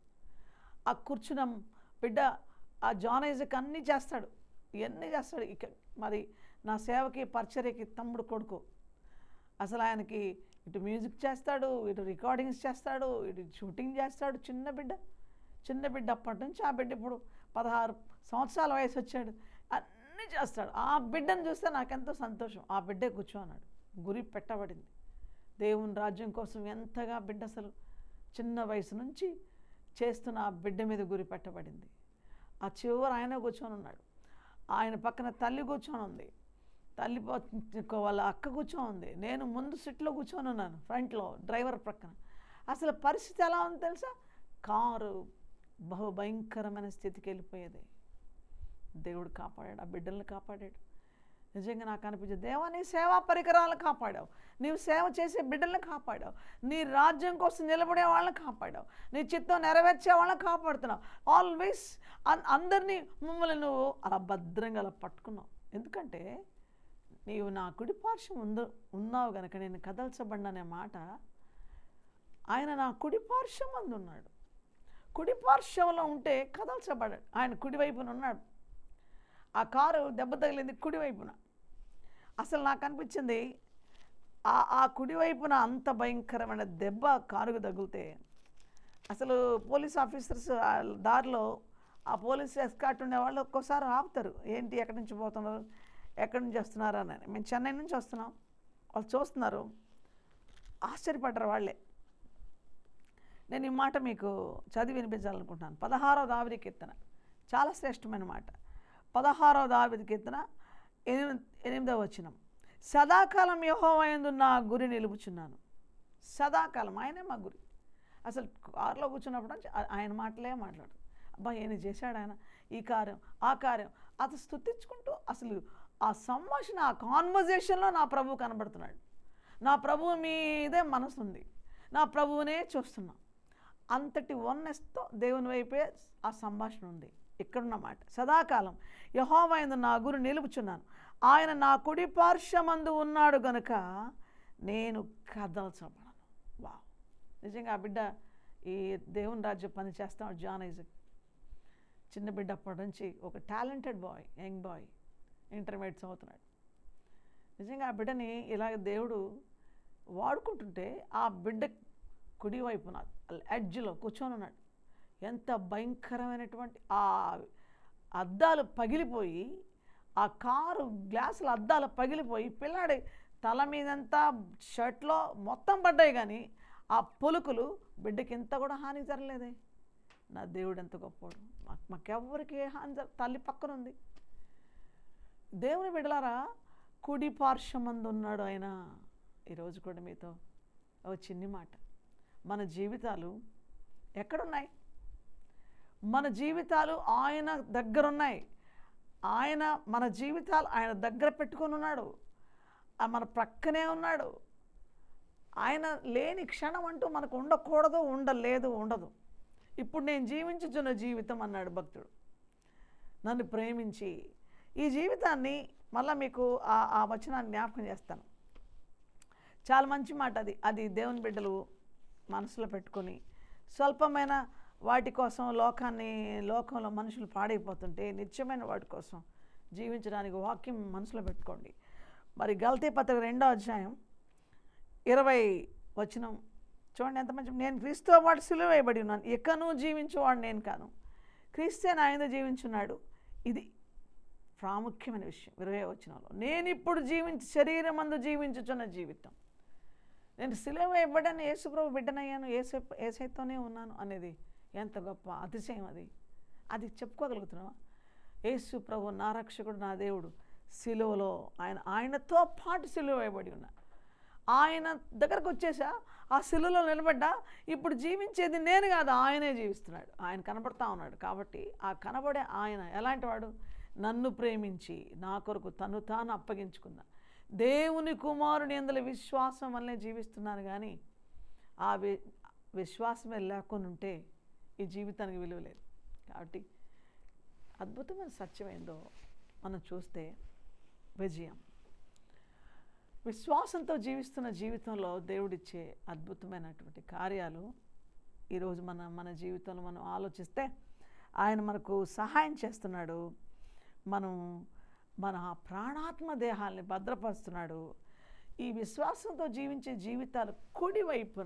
ఆ కూర్చున్న బిడ్డ ఆ జానైజకి అన్నీ చేస్తాడు ఇవన్నీ చేస్తాడు ఇక మరి నా సేవకి పరిచర్యకి తమ్ముడు కొడుకు అసలు ఆయనకి ఇటు మ్యూజిక్ చేస్తాడు ఇటు రికార్డింగ్స్ చేస్తాడు ఇటు షూటింగ్ చేస్తాడు చిన్న బిడ్డ చిన్న బిడ్డ అప్పటి నుంచి ఆ బిడ్డ ఇప్పుడు పదహారు సంవత్సరాల వయసు వచ్చాడు అన్నీ చేస్తాడు ఆ బిడ్డను చూస్తే నాకెంతో సంతోషం ఆ బిడ్డే కూర్చోన్నాడు గురి పెట్టబడింది దేవుని రాజ్యం కోసం ఎంతగా బిడ్డ అసలు చిన్న వయసు నుంచి చేస్తున్న ఆ బిడ్డ మీద గురి పెట్టబడింది ఆ చివరి ఆయన కూర్చొని ఉన్నాడు ఆయన పక్కన తల్లి కూర్చొని ఉంది తల్లి ప- వాళ్ళ అక్క కూర్చొని ఉంది నేను ముందు సీట్లో కూర్చొని ఉన్నాను ఫ్రంట్లో డ్రైవర్ ప్రక్కన అసలు పరిస్థితి ఎలా ఉంది తెలుసా కారు బహు భయంకరమైన స్థితికి వెళ్ళిపోయేది దేవుడు కాపాడాడు ఆ బిడ్డల్ని కాపాడాడు నిజంగా నాకు అనిపించింది దేవా నీ సేవా పరికరాలను కాపాడావు నీవు సేవ చేసే బిడ్డలను కాపాడావు నీ రాజ్యం కోసం నిలబడే వాళ్ళని కాపాడావు నీ చిత్తం నెరవేర్చే వాళ్ళని కాపాడుతున్నావు ఆల్వేస్ అందరినీ మమ్మల్ని నువ్వు అలా భద్రంగా అలా పట్టుకున్నావు ఎందుకంటే నీవు నా కుడి పార్శ్వం ఉందో ఉన్నావు గనక నేను కదల్చబడిననే మాట ఆయన నా కుడి పార్శ్వం అందు ఉన్నాడు కుడి పార్శ్వంలో ఉంటే కదల్చబడాడు ఆయన కుడివైపున ఉన్నాడు ఆ కారు దెబ్బ తగిలింది కుడివైపున అసలు నాకు అనిపించింది ఆ ఆ కుడివైపున అంత భయంకరమైన దెబ్బ కారుకు తగిలితే అసలు పోలీస్ ఆఫీసర్స్ ఆ దారిలో ఆ పోలీస్ ఎస్కాట్ ఉండే వాళ్ళు ఒక్కోసారి ఆపుతారు ఏంటి ఎక్కడి నుంచి పోతున్నారు ఎక్కడి నుంచి వస్తున్నారు అని మేము చెన్నై నుంచి వస్తున్నాం వాళ్ళు చూస్తున్నారు ఆశ్చర్యపడ్డారు వాళ్ళే నేను ఈ మాట మీకు చదివి వినిపించాలనుకుంటున్నాను పదహారవ దావిది కీర్తన చాలా శ్రేష్టమైన మాట పదహారవ దావిది కీర్తన ఎనిమిది ఎనిమిదవ వచనం సదాకాలం యహోవయందు నా గురి నిలుపుచున్నాను సదాకాలం ఆయనే మా గురి అసలు కారులో కూర్చున్నప్పుడు నుంచి ఆ- ఆయన మాటలే మాట్లాడు అబ్బా ఏం చేశాడు ఆయన ఈ కార్యం ఆ కార్యం అతను స్థుతించుకుంటూ అసలు ఆ సంభాషణ ఆ కాన్వర్జేషన్లో నా ప్రభువు కనబడుతున్నాడు నా ప్రభువు మీదే మనసు ఉంది నా ప్రభువునే చూస్తున్నా అంతటి వన్నెస్తో దేవుని వైపే ఆ సంభాషణ ఉంది ఇక్కడున్న మాట సదాకాలం యహోవైందు నా గురు నిలుపుచున్నాను ఆయన నా కుడి పార్శ్వమందు ఉన్నాడు గనుక నేను కదల్చబడను వా నిజంగా ఆ బిడ్డ ఈ దేవుని రాజ్య పని చేస్తాడు జాన్ ఐజక్ చిన్న బిడ్డ అప్పటి నుంచి ఒక talented boy young boy intermediate చదువుతున్నాడు నిజంగా ఆ బిడ్డని ఇలాగ దేవుడు వాడుకుంటుంటే ఆ బిడ్డ కుడివైపున ఎడ్జ్లో కూర్చొని ఉన్నాడు ఎంత భయంకరమైనటువంటి ఆ అద్దాలు పగిలిపోయి ఆ కారు గ్లాసుల అద్దాలు పగిలిపోయి పిల్లాడి తల మీదంతా షర్ట్లో మొత్తం పడ్డాయి కానీ ఆ పొలుకులు బిడ్డకి ఎంత కూడా హాని జరగలేదే నా దేవుడు ఎంత గొప్పవాడు మాకు మాకెవ్వరికి ఏ హాని జర తల్లి పక్కన ఉంది దేవుని బిడ్డలారా కుడి పార్శ్వమందు ఉన్నాడు ఆయన ఈరోజు కూడా మీతో ఒక చిన్ని మాట మన జీవితాలు ఎక్కడున్నాయి మన జీవితాలు ఆయన దగ్గర ఉన్నాయి ఆయన మన జీవితాలు ఆయన దగ్గర పెట్టుకొని ఉన్నాడు ఆ మన ప్రక్కనే ఉన్నాడు ఆయన లేని క్షణం అంటూ మనకు ఉండకూడదు ఉండలేదు ఉండదు ఇప్పుడు నేను జీవించుచున్న జీవితం అన్నాడు భక్తుడు నన్ను ప్రేమించి ఈ జీవితాన్ని మళ్ళీ మీకు ఆ ఆ వచనాన్ని జ్ఞాపకం చేస్తాను చాలా మంచి మాట అది అది దేవుని బిడ్డలు మనసులో పెట్టుకొని స్వల్పమైన వాటి కోసం లోకాన్ని లోకంలో మనుషులు పాడైపోతుంటే నిత్యమైన వాటి కోసం జీవించడానికి వాక్యం మనసులో పెట్టుకోండి మరి గల్తీ పత్రిక రెండో అధ్యాయం ఇరవై వచనం చూడండి ఎంత మంచి నేను క్రీస్తు వాడు సిలువ వేయబడి ఉన్నాను ఎక్కను జీవించేవాడు నేను కాను క్రీస్తే నా ఆయన జీవించున్నాడు ఇది ప్రాముఖ్యమైన విషయం ఇరవై వచనంలో నేను ఇప్పుడు జీవించి శరీరం అందు జీవించుచున్న జీవితం నేను సిలువ వేయబడ్డాను యేసుప్రభు బిడ్డనయ్యాను ఏసై ఏసైతోనే ఉన్నాను అనేది ఎంత గొప్ప అతిశయం అది అది చెప్పుకోగలుగుతున్నావా యేసు ప్రభు నా రక్షకుడు నా దేవుడు సిలువలో ఆయన ఆయనతో పాటు సిలువ వేయబడి ఉన్నా ఆయన దగ్గరకు వచ్చేసా ఆ శిలులో నిలబడ్డా ఇప్పుడు జీవించేది నేను కాదు ఆయనే జీవిస్తున్నాడు ఆయన కనబడతా ఉన్నాడు కాబట్టి ఆ కనబడే ఆయన ఎలాంటి వాడు నన్ను ప్రేమించి నా కొరకు తను తాను అప్పగించుకున్న దేవుని కుమారుని అందులో విశ్వాసం వల్లే జీవిస్తున్నాను కానీ ఆ వి విశ్వాసమే లేకుండా ఉంటే ఈ జీవితానికి విలువ లేదు కాబట్టి అద్భుతమైన సత్యం ఏందో మనం చూస్తే విజయం విశ్వాసంతో జీవిస్తున్న జీవితంలో దేవుడిచ్చే అద్భుతమైనటువంటి కార్యాలు ఈరోజు మన మన జీవితంలో మనం ఆలోచిస్తే ఆయన మనకు సహాయం చేస్తున్నాడు మనం మన ప్రాణాత్మ దేహాల్ని భద్రపరుస్తున్నాడు ఈ విశ్వాసంతో జీవించే జీవితాలు కుడి వైపున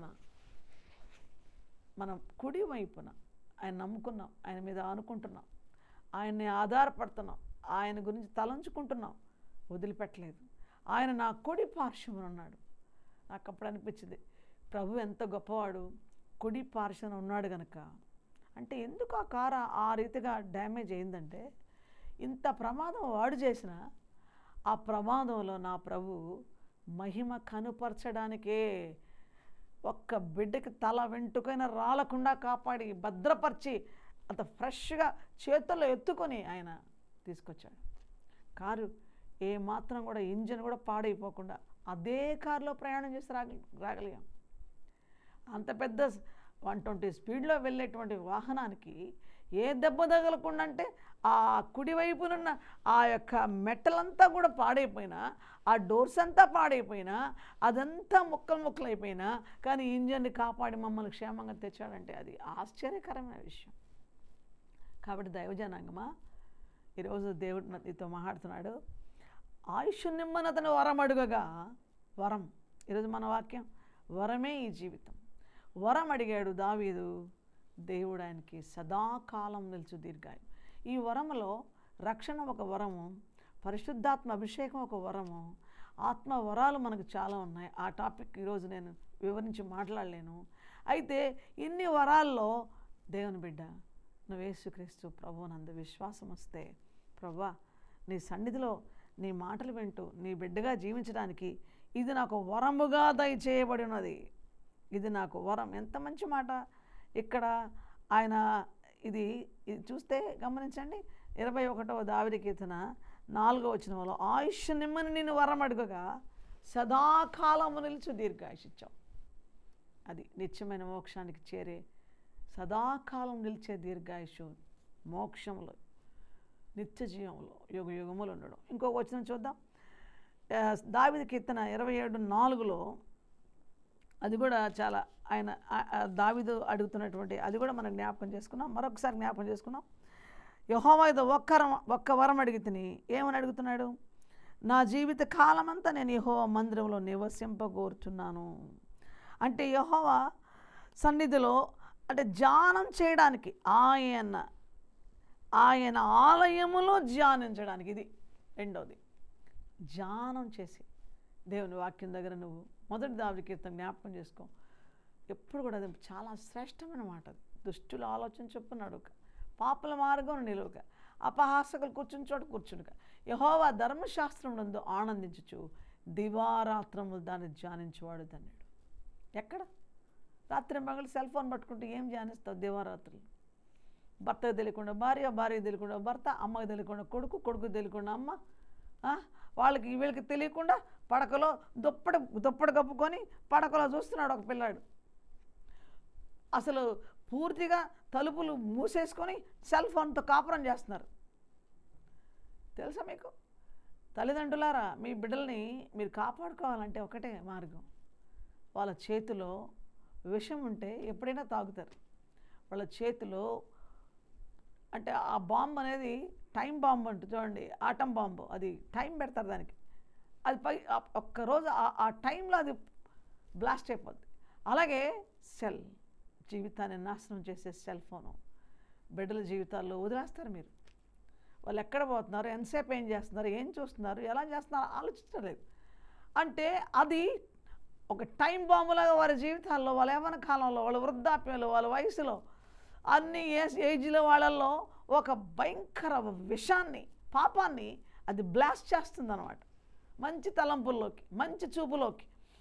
మనం కుడి వైపున ఆయన నమ్ముకున్నాం ఆయన మీద అనుకుంటున్నాం ఆయన్ని ఆధారపడుతున్నాం ఆయన గురించి తలంచుకుంటున్నాం వదిలిపెట్టలేదు ఆయన నా కుడి పార్శ్వమున ఉన్నాడు నాకు అప్పుడు అనిపించింది ప్రభు ఎంత గొప్పవాడు కుడి పార్శ్వన ఉన్నాడు గనక అంటే ఎందుకు ఆ కారు ఆ రీతిగా డ్యామేజ్ అయిందంటే ఇంత ప్రమాదం వాడు చేసిన ఆ ప్రమాదంలో నా ప్రభు మహిమ కనుపరచడానికే ఒక్క బిడ్డకి తల వెంటుకైనా రాలకుండా కాపాడి భద్రపరిచి అంత ఫ్రెష్గా చేతుల్లో ఎత్తుకొని ఆయన తీసుకొచ్చాడు కారు ఏ మాత్రం కూడా ఇంజన్ కూడా పాడైపోకుండా అదే కారులో ప్రయాణం చేసి రాగ రాగలిగాం అంత పెద్ద వన్ ట్వంటీ స్పీడ్లో వెళ్ళేటువంటి వాహనానికి ఏ దెబ్బ తగలకుండా అంటే ఆ కుడివైపునున్న ఆ యొక్క మెట్టలంతా కూడా పాడైపోయినా ఆ డోర్స్ అంతా పాడైపోయినా అదంతా ముక్కలు ముక్కలు అయిపోయినా కానీ ఇంజన్ని కాపాడి మమ్మల్ని క్షేమంగా తెచ్చాడంటే అది ఆశ్చర్యకరమైన విషయం కాబట్టి దైవజనాంగమా ఈరోజు దేవుడు నీతో మాట్లాడుతున్నాడు ఆయుష్ నిమ్మని అతను వరం అడుగగా వరం ఈరోజు మన వాక్యం వరమే ఈ జీవితం వరం అడిగాడు దావీదు దేవుడు ఆయనకి సదాకాలం నిలుచు దీర్ఘాయు ఈ వరములో రక్షణ ఒక వరము పరిశుద్ధాత్మ అభిషేకం ఒక వరము ఆత్మ వరాలు మనకు చాలా ఉన్నాయి ఆ టాపిక్ ఈరోజు నేను వివరించి మాట్లాడలేను అయితే ఇన్ని వరాల్లో దేవుని బిడ్డ నువ్వు యేసుక్రీస్తు ప్రభు నందు విశ్వాసం వస్తే ప్రభా నీ సన్నిధిలో నీ మాటలు వింటూ నీ బిడ్డగా జీవించడానికి ఇది నాకు వరముగా దయచేయబడి ఉన్నది ఇది నాకు వరం ఎంత మంచి మాట ఇక్కడ ఆయన ఇది ఇది చూస్తే గమనించండి ఇరవై ఒకటవ దావిడి కీర్తన నాలుగో వచ్చిన వాళ్ళు ఆయుష్ నిమ్మని నేను వరం అడుగగా సదాకాలము నిలిచి దీర్ఘాయుషిచ్చావు అది నిత్యమైన మోక్షానికి చేరే సదాకాలం నిలిచే దీర్ఘాయుషు మోక్షంలో నిత్య జీవంలో యుగ యుగములు ఉండడం ఇంకొక వచనం చూద్దాం ఆ, దావీదు కీర్తన ఇరవై ఏడు నాలుగులో అది కూడా చాలా ఆయన ఆ- ఆ దావీదు అడుగుతున్నటువంటి అది కూడా మనం జ్ఞాపకం చేసుకున్నాం మరొకసారి జ్ఞాపకం చేసుకున్నాం యహోవా ఇది ఒక్క వరం- ఒక్క వరం అడిగితిని ఏమని అడుగుతున్నాడు నా జీవిత కాలమంతా నేను యహోవా మందిరంలో నివసింపగోరుచున్నాను అంటే యహోవా సన్నిధిలో అంటే ధ్యానం చేయడానికి ఆయన ఆయన ఆలయములో ధ్యానించడానికి ఇది రెండవది ధ్యానం చేసి దేవుని వాక్యం దగ్గర నువ్వు మొదటి దావిడి కీర్తన జ్ఞాపకం చేసుకో ఎప్పుడు కూడా అది చాలా శ్రేష్టమైన మాట అది దుష్టుల ఆలోచన చొప్పున పాపల మార్గం నిలువక అపహాసకులు కూర్చుని చోట కూర్చునుక యహోవా ధర్మశాస్త్రం నందు ఆనందించుచు దివారాత్రములు దాన్ని ధ్యానించేవాడు ధన్యుడు ఎక్కడ రాత్రి మగలు సెల్ ఫోన్ పట్టుకుంటే ఏం ధ్యానిస్తావు దివారాత్రులు భర్తకు తెలియకుండా భార్య భార్యకు తెలియకుండా భర్త అమ్మకి తెలియకుండా కొడుకు కొడుకు తెలియకుండా అమ్మ ఆ, వాళ్ళకి వీళ్ళకి తెలియకుండా పడకలో దుప్పటి దుప్పటి కప్పుకొని పడకలో చూస్తున్నాడు ఒక పిల్లాడు అసలు పూర్తిగా తలుపులు మూసేసుకొని సెల్ ఫోన్తో కాపురం చేస్తున్నారు తెలుసా మీకు తల్లిదండ్రులారా మీ బిడ్డల్ని మీరు కాపాడుకోవాలంటే ఒకటే మార్గం వాళ్ళ చేతిలో విషం ఉంటే ఎప్పుడైనా తాగుతారు వాళ్ళ చేతిలో అంటే ఆ బాంబు అనేది టైం బాంబు అంటుంది చూడండి ఆటం బాంబు అది టైం పెడతారు దానికి అది పై ఆ- ఒక్కరోజు ఆ- ఆ టైంలో అది బ్లాస్ట్ అయిపోద్ది అలాగే సెల్ జీవితాన్ని నాశనం చేసే సెల్ ఫోను బిడ్డల జీవితాల్లో వదిలేస్తారు మీరు వాళ్ళు ఎక్కడ పోతున్నారు ఎంతసేపు ఏం చేస్తున్నారు ఏం చూస్తున్నారు ఎలా చేస్తున్నారు ఆలోచించలేదు అంటే అది ఒక టైం బాంబులాగా వారి జీవితాల్లో వాళ్ళ యవ్వన కాలంలో వాళ్ళ వృద్ధాప్యంలో వాళ్ళ వయసులో అన్ని ఏజ్ ఏజ్లో వాళ్ళల్లో ఒక భయంకర విషాన్ని పాపాన్ని అది బ్లాస్ట్ చేస్తుంది అనమాట మంచి తలంపుల్లోకి మంచి చూపులోకి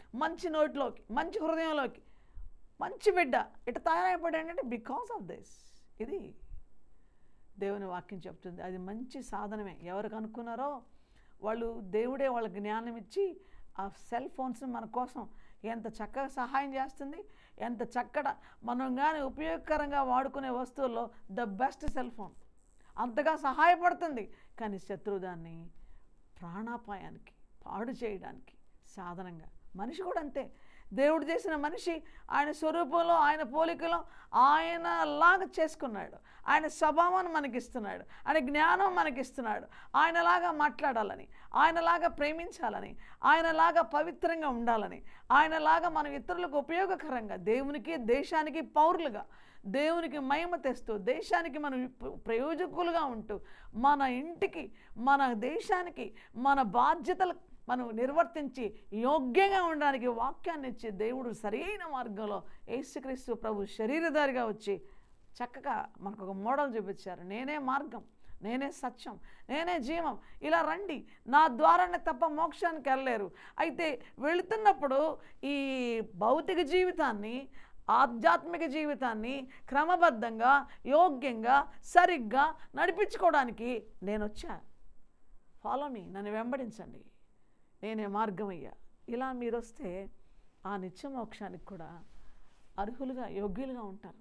మంచి నోటిలోకి మంచి హృదయంలోకి మంచి బిడ్డ ఇట తయారైపోయాడు ఏంటంటే బికాస్ ఆఫ్ దిస్ ఇది దేవుని వాక్యం చెప్తుంది అది మంచి సాధనమే ఎవరికి అనుకున్నారో వాళ్ళు దేవుడే వాళ్ళ జ్ఞానం ఇచ్చి ఆ సెల్ ఫోన్స్ మన కోసం ఎంత చక్కగా సహాయం చేస్తుంది ఎంత చక్కట మనం కానీ ఉపయోగకరంగా వాడుకునే వస్తువుల్లో ద బెస్ట్ సెల్ ఫోన్ అంతగా సహాయపడుతుంది కానీ శత్రువు దాన్ని ప్రాణాపాయానికి పాడు చేయడానికి సాధనంగా మనిషి కూడా అంతే దేవుడు చేసిన మనిషి ఆయన స్వరూపంలో ఆయన పోలికలో ఆయన లాగా చేసుకున్నాడు ఆయన స్వభావాన్ని మనకిస్తున్నాడు ఆయన జ్ఞానం మనకిస్తున్నాడు ఆయనలాగా మాట్లాడాలని ఆయనలాగా ప్రేమించాలని ఆయనలాగా పవిత్రంగా ఉండాలని ఆయనలాగా మనం ఇతరులకు ఉపయోగకరంగా దేవునికి దేశానికి పౌరులుగా దేవునికి మహిమ తెస్తూ దేశానికి మనం ప్ర- ప్రయోజకులుగా ఉంటూ మన ఇంటికి మన దేశానికి మన బాధ్యతలు మనం నిర్వర్తించి యోగ్యంగా ఉండడానికి వాక్యాన్ని ఇచ్చి దేవుడు సరైన మార్గంలో యేసుక్రీస్తు ప్రభు శరీరధారిగా వచ్చి చక్కగా మనకు ఒక మోడల్ చూపించారు నేనే మార్గం నేనే సత్యం నేనే జీవం ఇలా రండి నా ద్వారానే తప్ప మోక్షానికి వెళ్ళలేరు అయితే వెళుతున్నప్పుడు ఈ భౌతిక జీవితాన్ని ఆధ్యాత్మిక జీవితాన్ని క్రమబద్ధంగా యోగ్యంగా సరిగ్గా నడిపించుకోవడానికి నేను వచ్చా ఫాలో మీ నన్ను వెంబడించండి నేనే మార్గమయ్యా ఇలా మీరు వస్తే ఆ నిత్య మోక్షానికి కూడా అర్హులుగా యోగ్యులుగా ఉంటారు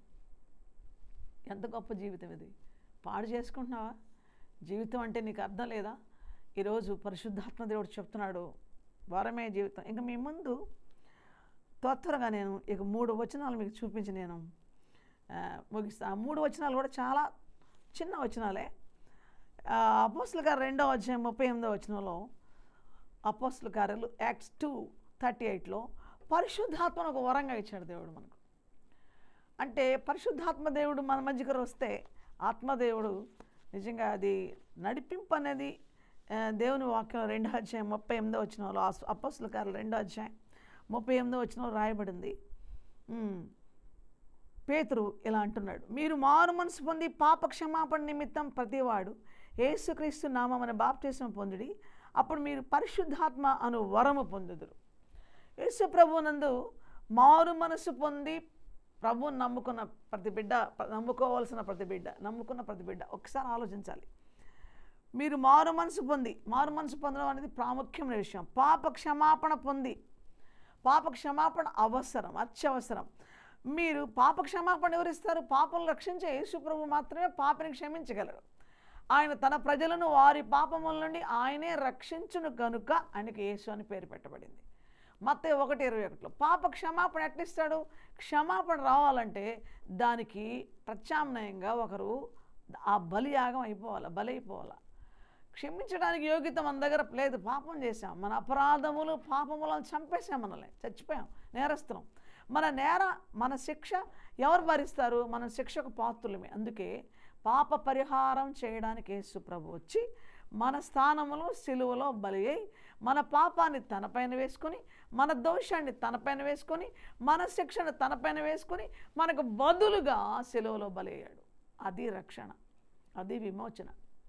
ఎంత గొప్ప జీవితం ఇది పాడు చేసుకుంటున్నావా జీవితం అంటే నీకు అర్థం లేదా ఈరోజు పరిశుద్ధాత్మ దేవుడు చెప్తున్నాడు వరమే జీవితం ఇంకా మీ ముందు త్వరగా నేను ఇక మూడు వచనాలు మీకు చూపించి నేను ఆ, ముగిస్తాను ఆ మూడు వచనాలు కూడా చాలా చిన్న వచనాలే అపోస్తుల గారు రెండో అధ్యాయం ముప్పై ఎనిమిదో వచనంలో అపోస్తుల కార్యాలు యాక్ట్స్ టూ థర్టీ ఎయిట్లో పరిశుద్ధాత్మను ఒక వరంగా ఇచ్చాడు దేవుడు మనకు అంటే పరిశుద్ధాత్మ దేవుడు మన మధ్యకు వస్తే ఆత్మదేవుడు నిజంగా అది నడిపింపు అనేది ఆ, దేవుని వాక్యం రెండో అధ్యాయం ముప్పై ఎనిమిదో వచ్చిన అప్పస్తుల కార్యాలు రెండో అధ్యాయం ముప్పై ఎనిమిదో వచ్చిన రాయబడింది ఉమ్. పేతురు ఇలా అంటున్నాడు మీరు మారు మనసు పొంది పాప క్షమాపణ నిమిత్తం ప్రతివాడు యేసుక్రీస్తు నామమైన బాప్తీసం పొందుడి అప్పుడు మీరు పరిశుద్ధాత్మ అను వరము పొందుదురు యేసు ప్రభునందు మారు మనసు పొంది ప్రభువుని నమ్ముకున్న ప్రతి బిడ్డ నమ్ముకోవాల్సిన ప్రతి బిడ్డ నమ్ముకున్న ప్రతి బిడ్డ ఒకసారి ఆలోచించాలి మీరు మారు మనసు పొంది మారు మనసు పొందడం అనేది ప్రాముఖ్యమైన విషయం పాప క్షమాపణ పొంది పాప క్షమాపణ అవసరం అత్యవసరం మీరు పాప క్షమాపణ ఎవరిస్తారు పాపం రక్షించే యేసు ప్రభు మాత్రమే పాపని క్షమించగలరు ఆయన తన ప్రజలను వారి పాపముల నుండి ఆయనే రక్షించును కనుక ఆయనకి యేసు అని పేరు పెట్టబడింది మత్తే ఒకటి ఇరవై ఒకటిలో పాప క్షమాపణ ఎట్లిస్తాడు క్షమాపణ రావాలంటే దానికి ప్రత్యామ్నాయంగా ఒకరు ఆ బలియాగం అయిపోవాలి బలి అయిపోవాలి క్షమించడానికి యోగ్యత మన దగ్గర లేదు పాపం చేశాం మన అపరాధములు పాపములను చంపేశాం మనల్ని చచ్చిపోయాం నేరస్తున్నాం మన నేర మన శిక్ష ఎవరు భరిస్తారు మన శిక్షకు పాత్రులమే అందుకే పాప పరిహారం చేయడానికి యేసు ప్రభు వచ్చి మన స్థానములో సిలువలో బలి అయి మన పాపాన్ని తనపైన వేసుకొని మన దోషాన్ని తనపైన వేసుకొని మన శిక్షను తనపైన వేసుకొని మనకు బదులుగా సిలువలో బలి అయ్యాడు అది రక్షణ అది విమోచన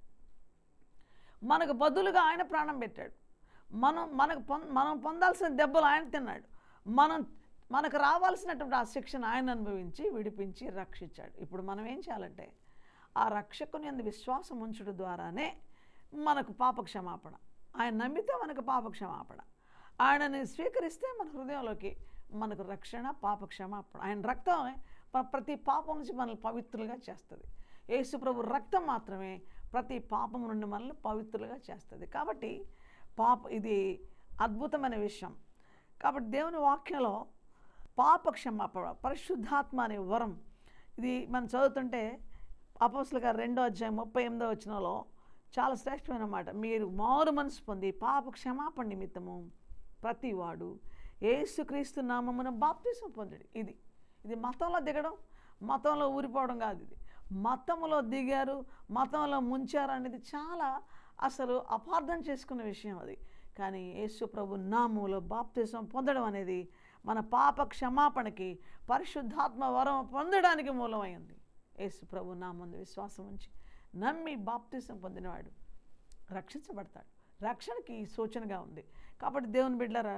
మనకు బదులుగా ఆయన ప్రాణం పెట్టాడు మనం మనకు పొం మనం పొందాల్సిన దెబ్బలు ఆయన తిన్నాడు మనం మనకు రావాల్సినటువంటి ఆ శిక్షను ఆయన అనుభవించి విడిపించి రక్షించాడు ఇప్పుడు మనం ఏం చేయాలంటే ఆ రక్షకుని అందు విశ్వాసం ఉంచడం ద్వారానే మనకు పాప క్షమాపణ ఆయన నమ్మితే మనకు పాప క్షమాపణ ఆయనని స్వీకరిస్తే మన హృదయంలోకి మనకు రక్షణ పాప క్షమాపణ ఆయన రక్తం ప- ప్రతి పాపం నుంచి మనల్ని పవిత్రులుగా చేస్తుంది యేసు ప్రభు రక్తం మాత్రమే ప్రతి పాపం నుండి మనల్ని పవిత్రులుగా చేస్తుంది కాబట్టి పాప ఇది అద్భుతమైన విషయం కాబట్టి దేవుని వాక్యంలో పాప క్షమాపణ పరిశుద్ధాత్మ అనే వరం ఇది మనం చదువుతుంటే అపోస్తుల గారు రెండో అధ్యాయం ముప్పై ఎనిమిదో వచనంలో చాలా శ్రేష్టమైన మాట మీరు మారు మనసు పొంది పాప క్షమాపణ నిమిత్తము ప్రతివాడు ఏసుక్రీస్తు నామమున బాప్తిసం పొందడు ఇది ఇది మతంలో దిగడం మతంలో ఊరిపోవడం కాదు ఇది మతంలో దిగారు మతంలో ముంచారు అనేది చాలా అసలు అపార్థం చేసుకున్న విషయం అది కానీ యేసు ప్రభు నామంలో బాప్తిసం పొందడం అనేది మన పాప క్షమాపణకి పరిశుద్ధాత్మ వరం పొందడానికి మూలమైంది యేసు ప్రభు నామందు విశ్వాసం ఉంచి నమ్మి బాప్తిసం పొందినవాడు రక్షించబడతాడు రక్షణకి ఈ సూచనగా ఉంది కాబట్టి దేవుని బిడ్డలారా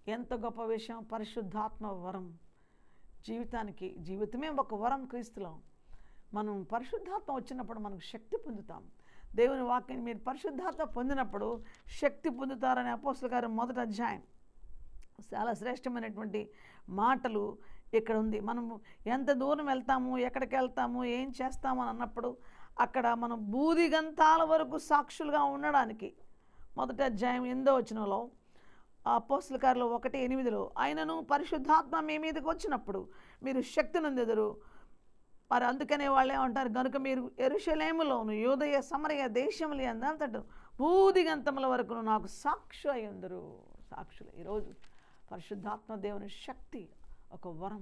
ఎంత గొప్ప విషయం పరిశుద్ధాత్మ వరం జీవితానికి జీవితమే ఒక వరం క్రీస్తులో మనం పరిశుద్ధాత్మ వచ్చినప్పుడు మనకు శక్తి పొందుతాం దేవుని వాక్యం మీరు పరిశుద్ధాత్మ పొందినప్పుడు శక్తి పొందుతారని అపోస్తుల గారు మొదటి అధ్యాయం చాలా శ్రేష్టమైనటువంటి మాటలు ఇక్కడ ఉంది మనము ఎంత దూరం వెళ్తాము ఎక్కడికి వెళ్తాము ఏం చేస్తాము అని అన్నప్పుడు అక్కడ మనం బూదిగంతాల వరకు సాక్షులుగా ఉండడానికి మొదటి అధ్యాయం ఎనిమిదో వచనంలో అపోస్తుల కార్యలో ఒకటి ఎనిమిదిలో ఆయనను పరిశుద్ధాత్మ మీ మీదకి వచ్చినప్పుడు మీరు శక్తి నొందెదరు మరి అందుకనే వాళ్ళు ఏమంటారు కనుక మీరు ఎరుషలేములోను యోదయ సమరయ దేశములు అంతట బూదిగంతముల వరకు నాకు సాక్షి అయ్యుందరు సాక్షులు ఈరోజు పరిశుద్ధాత్మ దేవుని శక్తి ఒక వరం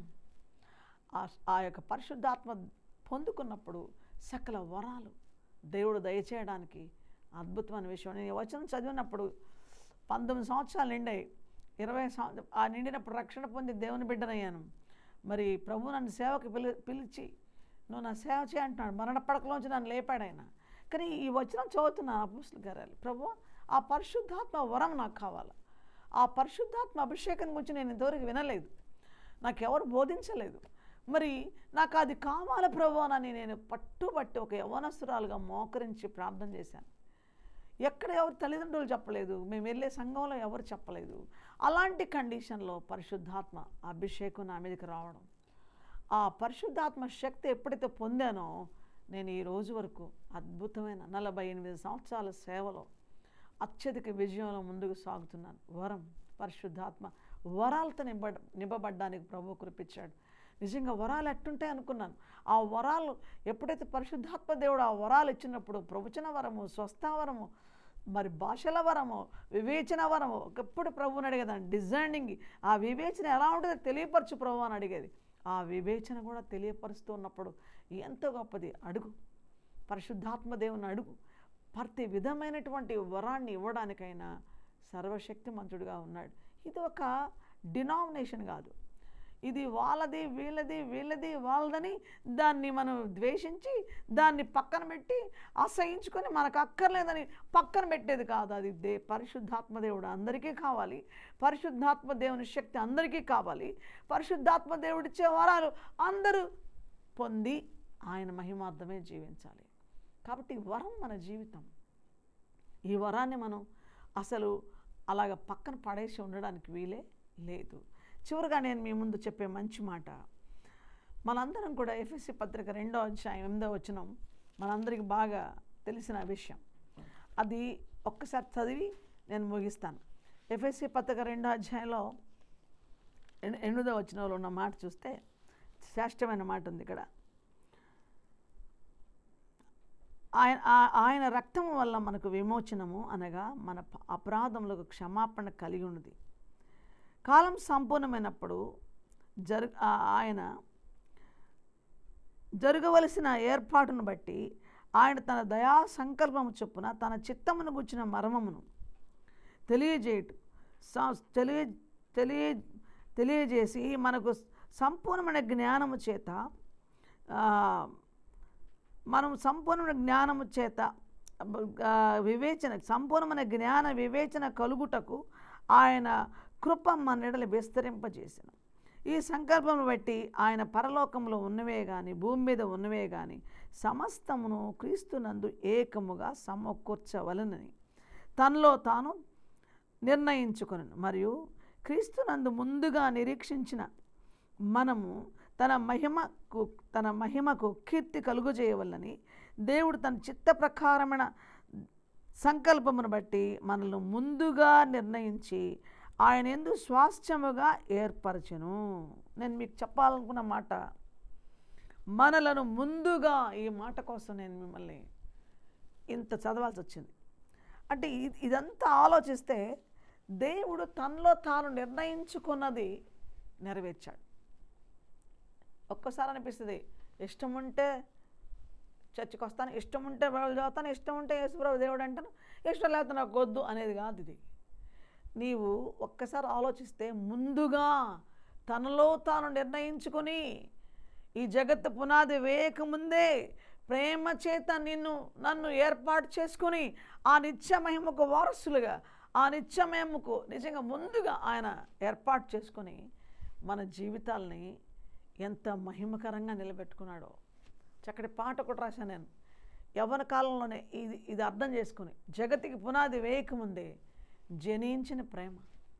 ఆ ఆ యొక్క పరిశుద్ధాత్మ పొందుకున్నప్పుడు సకల వరాలు దేవుడు దయచేయడానికి అద్భుతమైన విషయం నేను ఈ వచనం చదివినప్పుడు పంతొమ్మిది సంవత్సరాలు నిండాయి ఇరవై సంవత్సరం ఆ నిండినప్పుడు రక్షణ పొంది దేవుని బిడ్డనయ్యాను మరి ప్రభు నన్ను సేవకు పిలి పిలిచి నువ్వు నా సేవ చేయంటున్నాడు మరణ పడకలోంచి నన్ను లేపాడు ఆయన కానీ ఈ వచనం చదువుతున్నాను అపుస్తుల గారు ప్రభు ఆ పరిశుద్ధాత్మ వరం నాకు కావాలి ఆ పరిశుద్ధాత్మ అభిషేకం గురించి నేను ఇంతవరకు వినలేదు నాకు ఎవరు బోధించలేదు మరి నాకు అది కావాలి ప్రభు అని నేను పట్టుబట్టి ఒక యవనస్తురాలుగా మోకరించి ప్రార్థన చేశాను ఎక్కడ ఎవరు తల్లిదండ్రులు చెప్పలేదు మేము వెళ్ళే సంఘంలో ఎవరు చెప్పలేదు అలాంటి కండిషన్లో పరిశుద్ధాత్మ అభిషేకం నా మీదకి రావడం ఆ పరిశుద్ధాత్మ శక్తి ఎప్పుడైతే పొందానో నేను ఈ రోజు వరకు అద్భుతమైన నలభై ఎనిమిది సంవత్సరాల సేవలో అత్యధిక విజయంలో ముందుకు సాగుతున్నాను వరం పరిశుద్ధాత్మ వరాలతో నింప నింపబడ్డానికి ప్రభు కురిపించాడు నిజంగా వరాలు ఎట్టుంటాయి అనుకున్నాను ఆ వరాలు ఎప్పుడైతే పరిశుద్ధాత్మ దేవుడు ఆ వరాలు ఇచ్చినప్పుడు ప్రవచన వరము స్వస్థ వరము మరి భాషల వరము వివేచన వరము ఒకప్పుడు ప్రభుని అడిగేదాన్ని డిజైనింగ్ ఆ వివేచన ఎలా ఉంటుందో తెలియపరచు ప్రభు అని అడిగేది ఆ వివేచన కూడా తెలియపరుస్తూ ఉన్నప్పుడు ఎంత గొప్పది అడుగు పరిశుద్ధాత్మ దేవుని అడుగు ప్రతి విధమైనటువంటి వరాన్ని ఇవ్వడానికైనా సర్వశక్తిమంతుడిగా ఉన్నాడు ఇది ఒక డినామినేషన్ కాదు ఇది వాళ్ళది వీళ్ళది వీళ్ళది వాళ్ళదని దాన్ని మనం ద్వేషించి దాన్ని పక్కన పెట్టి అసహించుకొని మనకు అక్కర్లేదని పక్కన పెట్టేది కాదు అది దే పరిశుద్ధాత్మ దేవుడు అందరికీ కావాలి పరిశుద్ధాత్మ దేవుని శక్తి అందరికీ కావాలి పరిశుద్ధాత్మ దేవుడిచ్చే వరాలు అందరూ పొంది ఆయన మహిమార్థమే జీవించాలి కాబట్టి ఈ వరం మన జీవితం ఈ వరాన్ని మనం అసలు అలాగ పక్కన పడేసి ఉండడానికి వీలే లేదు చివరిగా నేను మీ ముందు చెప్పే మంచి మాట మనందరం కూడా ఎఫ్ఎస్సి పత్రిక రెండో అధ్యాయం ఎనిమిదో వచనం మనందరికీ బాగా తెలిసిన విషయం అది ఒక్కసారి చదివి నేను ముగిస్తాను ఎఫ్ఎస్సి పత్రిక రెండో అధ్యాయంలో ఎన్- ఎనిమిదో వచనంలో ఉన్న మాట చూస్తే శ్రేష్టమైన మాట ఉంది ఇక్కడ ఆయన ఆ- ఆయన రక్తం వల్ల మనకు విమోచనము అనగా మన ప- అపరాధములకు క్షమాపణ కలిగి ఉన్నది కాలం సంపూర్ణమైనప్పుడు జరు ఆ- ఆయన జరగవలసిన ఏర్పాటును బట్టి ఆయన తన దయా సంకల్పము చొప్పున తన చిత్తమును గుచ్చిన మర్మమును తెలియజేయటు స- తెలియ తెలియ తెలియజేసి మనకు సంపూర్ణమైన జ్ఞానము చేత ఆ, మనం సంపూర్ణమైన జ్ఞానము చేత ఆ, వివేచన సంపూర్ణమైన జ్ఞాన వివేచన కలుగుటకు ఆయన కృప మన ఎడల విస్తరింపజేసిన ఈ సంకల్పం బట్టి ఆయన పరలోకంలో ఉన్నవే కానీ భూమి మీద ఉన్నవే కానీ సమస్తమును క్రీస్తునందు ఏకముగా సమకూర్చవలనని తనలో తాను నిర్ణయించుకొని మరియు క్రీస్తునందు ముందుగా నిరీక్షించిన మనము తన మహిమకు తన మహిమకు కీర్తి కలుగుజేయవలని దేవుడు తన చిత్త ప్రకారమైన సంకల్పమును బట్టి మనల్ని ముందుగా నిర్ణయించి ఆయన ఎందు స్వాస్థ్యముగా ఏర్పరచెను నేను మీకు చెప్పాలనుకున్న మాట మనలను ముందుగా ఈ మాట కోసం నేను మిమ్మల్ని ఇంత చదవాల్సి వచ్చింది అంటే ఇ- ఇదంతా ఆలోచిస్తే దేవుడు తనలో తాను నిర్ణయించుకున్నది నెరవేర్చాడు ఒక్కసారి అనిపిస్తుంది ఇష్టం ఉంటే చర్చికి వస్తాను ఇష్టం ఉంటే బైబిల్ చదువుతాను ఇష్టం ఉంటే యేసుప్రభు దేవుడు అంటాను ఇష్టం లేకపోతే నాకు వద్దు అనేది కాదు ఇది నీవు ఒక్కసారి ఆలోచిస్తే ముందుగా తనలో తాను నిర్ణయించుకొని ఈ జగత్తు పునాది వేయకముందే ప్రేమ చేత నిన్ను నన్ను ఏర్పాటు చేసుకొని ఆ నిత్య మహిమకు వారసులుగా ఆ నిత్యమేముకు నిజంగా ముందుగా ఆయన ఏర్పాటు చేసుకొని మన జీవితాల్ని ఎంత మహిమకరంగా నిలబెట్టుకున్నాడో చక్కటి పాట ఒకటి రాశాను నేను యవ్వన కాలంలోనే ఇది ఇది అర్థం చేసుకుని జగతికి పునాది వేయకముందే జనించిన ప్రేమ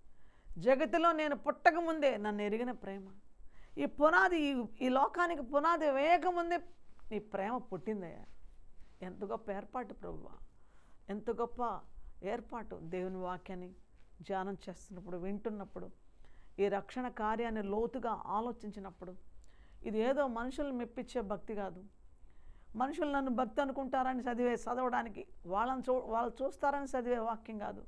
జగతిలో నేను పుట్టకముందే నన్ను ఎరిగిన ప్రేమ ఈ పునాది ఈ- ఈ లోకానికి పునాది వేయకముందే నీ ప్రేమ పుట్టిందయ్యా ఎంత గొప్ప ఏర్పాటు ప్రభువా ఎంత గొప్ప ఏర్పాటు దేవుని వాక్యాన్ని ధ్యానం చేస్తున్నప్పుడు వింటున్నప్పుడు ఈ రక్షణ కార్యాన్ని లోతుగా ఆలోచించినప్పుడు ఇది ఏదో మనుషులను మెప్పించే భక్తి కాదు మనుషులు నన్ను భక్తి అనుకుంటారని చదివే చదవడానికి వాళ్ళని చూ వాళ్ళు చూస్తారని చదివే వాక్యం కాదు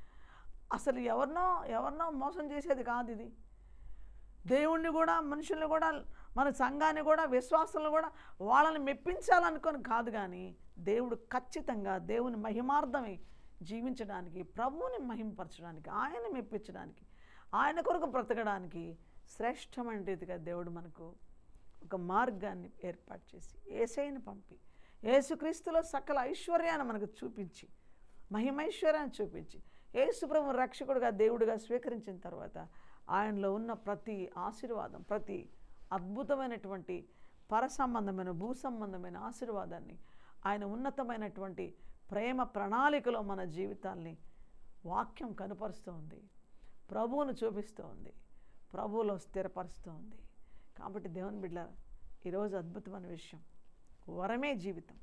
అసలు ఎవరినో ఎవరినో మోసం చేసేది కాదు ఇది దేవుణ్ణి కూడా మనుషుల్ని కూడా మన సంఘాన్ని కూడా విశ్వాసాలను కూడా వాళ్ళని మెప్పించాలనుకొని కాదు కానీ దేవుడు ఖచ్చితంగా దేవుని మహిమార్థమై జీవించడానికి ప్రభువుని మహిమపరచడానికి ఆయన మెప్పించడానికి ఆయన కొరకు బ్రతకడానికి శ్రేష్టమైన రీతిగా దేవుడు మనకు ఒక మార్గాన్ని ఏర్పాటు చేసి ఏసైని పంపి యేసుక్రీస్తులో సకల ఐశ్వర్యాన్ని మనకు చూపించి మహిమైశ్వర్యాన్ని చూపించి యేసు ప్రభు రక్షకుడుగా దేవుడిగా స్వీకరించిన తర్వాత ఆయనలో ఉన్న ప్రతి ఆశీర్వాదం ప్రతి అద్భుతమైనటువంటి పర సంబంధమైన భూ సంబంధమైన ఆశీర్వాదాన్ని ఆయన ఉన్నతమైనటువంటి ప్రేమ ప్రణాళికలో మన జీవితాల్ని వాక్యం కనుపరుస్తూ ఉంది ప్రభువును చూపిస్తూ ఉంది ప్రభువులో స్థిరపరుస్తూ ఉంది కాబట్టి దేవుని బిడ్డ ఈరోజు అద్భుతమైన విషయం వరమే జీవితం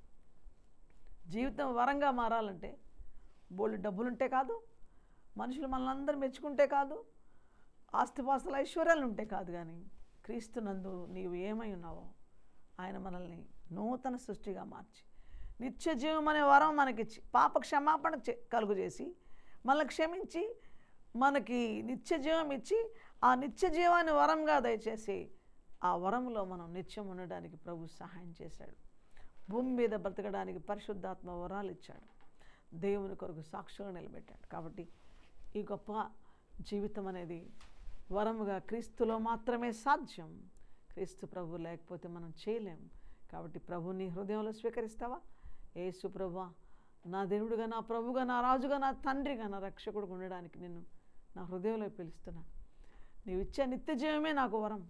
జీవితం వరంగా మారాలంటే బోళ్ళు డబ్బులుంటే కాదు మనుషులు మనల్ని అందరూ మెచ్చుకుంటే కాదు ఆస్తిపాస్తుల ఐశ్వర్యాలు ఉంటే కాదు కానీ క్రీస్తునందు నీవు ఏమై ఉన్నావో ఆయన మనల్ని నూతన సృష్టిగా మార్చి నిత్య జీవం అనే వరం మనకిచ్చి పాప క్షమాపణ చే కలుగు చేసి మనల్ని క్షమించి మనకి నిత్య జీవం ఇచ్చి ఆ నిత్య జీవాన్ని వరంగా దయచేసి ఆ వరంలో మనం నిత్యం ఉండడానికి ప్రభు సహాయం చేశాడు భూమి మీద బ్రతకడానికి పరిశుద్ధాత్మ వరాలు ఇచ్చాడు దేవుని కొరకు సాక్షులు నిలబెట్టాడు కాబట్టి ఈ గొప్ప జీవితం అనేది వరముగా క్రీస్తులో మాత్రమే సాధ్యం క్రీస్తు ప్రభు లేకపోతే మనం చేయలేం కాబట్టి ప్రభుని హృదయంలో స్వీకరిస్తావా యేసు ప్రభు నా దేవుడుగా నా ప్రభుగా నా రాజుగా నా తండ్రిగా నా రక్షకుడుగా ఉండడానికి నిన్ను నా హృదయంలో పిలుస్తున్నా నీవు ఇచ్చే నిత్య జీవమే నాకు వరం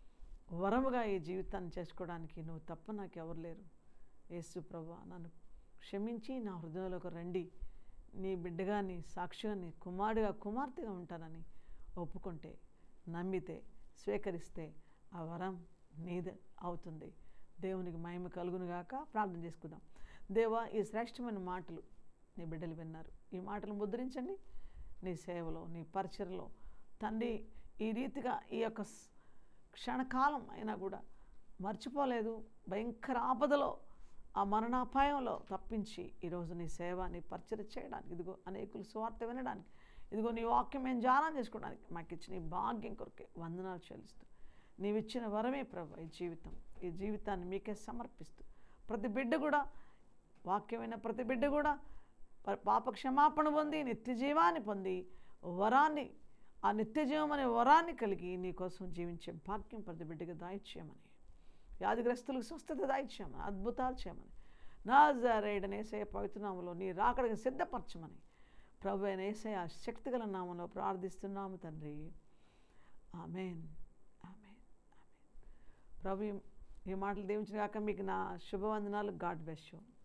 వరముగా ఈ జీవితాన్ని చేసుకోవడానికి నువ్వు తప్ప నాకు ఎవరు లేరు యేసు ప్రభు నన్ను క్షమించి నా హృదయంలోకి రండి నీ బిడ్డగా నీ సాక్షిగా నీ కుమారుడిగా కుమార్తెగా ఉంటానని ఒప్పుకుంటే నమ్మితే స్వీకరిస్తే ఆ వరం నీదే అవుతుంది దేవునికి మహిమ కలుగునుగాక ప్రార్థన చేసుకుందాం దేవా ఈ శ్రేష్టమైన మాటలు నీ బిడ్డలు విన్నారు ఈ మాటలు ముద్రించండి నీ సేవలో నీ పరిచయలో తండ్రి ఈ రీతిగా ఈ యొక్క స్- క్షణకాలం అయినా కూడా మర్చిపోలేదు భయంకర ఆపదలో ఆ మరణాపాయంలో తప్పించి ఈరోజు నీ సేవ నీ పరిచయం చేయడానికి ఇదిగో అనేకులు స్వార్థ వినడానికి ఇదిగో నీ వాక్యం మేము ధ్యానం చేసుకోవడానికి మాకు ఇచ్చిన ఈ భాగ్యం కొరకే వందనాలు చెల్లిస్తూ నీవు ఇచ్చిన వరమే ప్రభు ఈ జీవితం ఈ జీవితాన్ని మీకే సమర్పిస్తూ ప్రతి బిడ్డ కూడా వాక్యమైన ప్రతి బిడ్డ కూడా ప- పాప క్షమాపణ పొంది నిత్య జీవాన్ని పొంది వరాన్ని ఆ నిత్య జీవం అనే వరాన్ని కలిగి నీ కోసం జీవించే భాగ్యం ప్రతి బిడ్డగా దాయిచ్చేయమని వ్యాధిగ్రస్తులకు స్వస్థత దాయిచ్చామని అద్భుతాలు చేయమని నా జరేడని ఏసయ పవిత్రనామలో నీ రాకడికి సిద్ధపరచమని ప్రభు అయిన ఏసయ శక్తిగల నామంలో ప్రార్థిస్తున్నాము తండ్రి ఆమెన్ ఆమెన్ ఆమెన్ ప్రభు ఈ- ఈ మాటలు దీవించిన కాక మీకు నా శుభవందనాలు గాడ్ బెస్ట్ యూ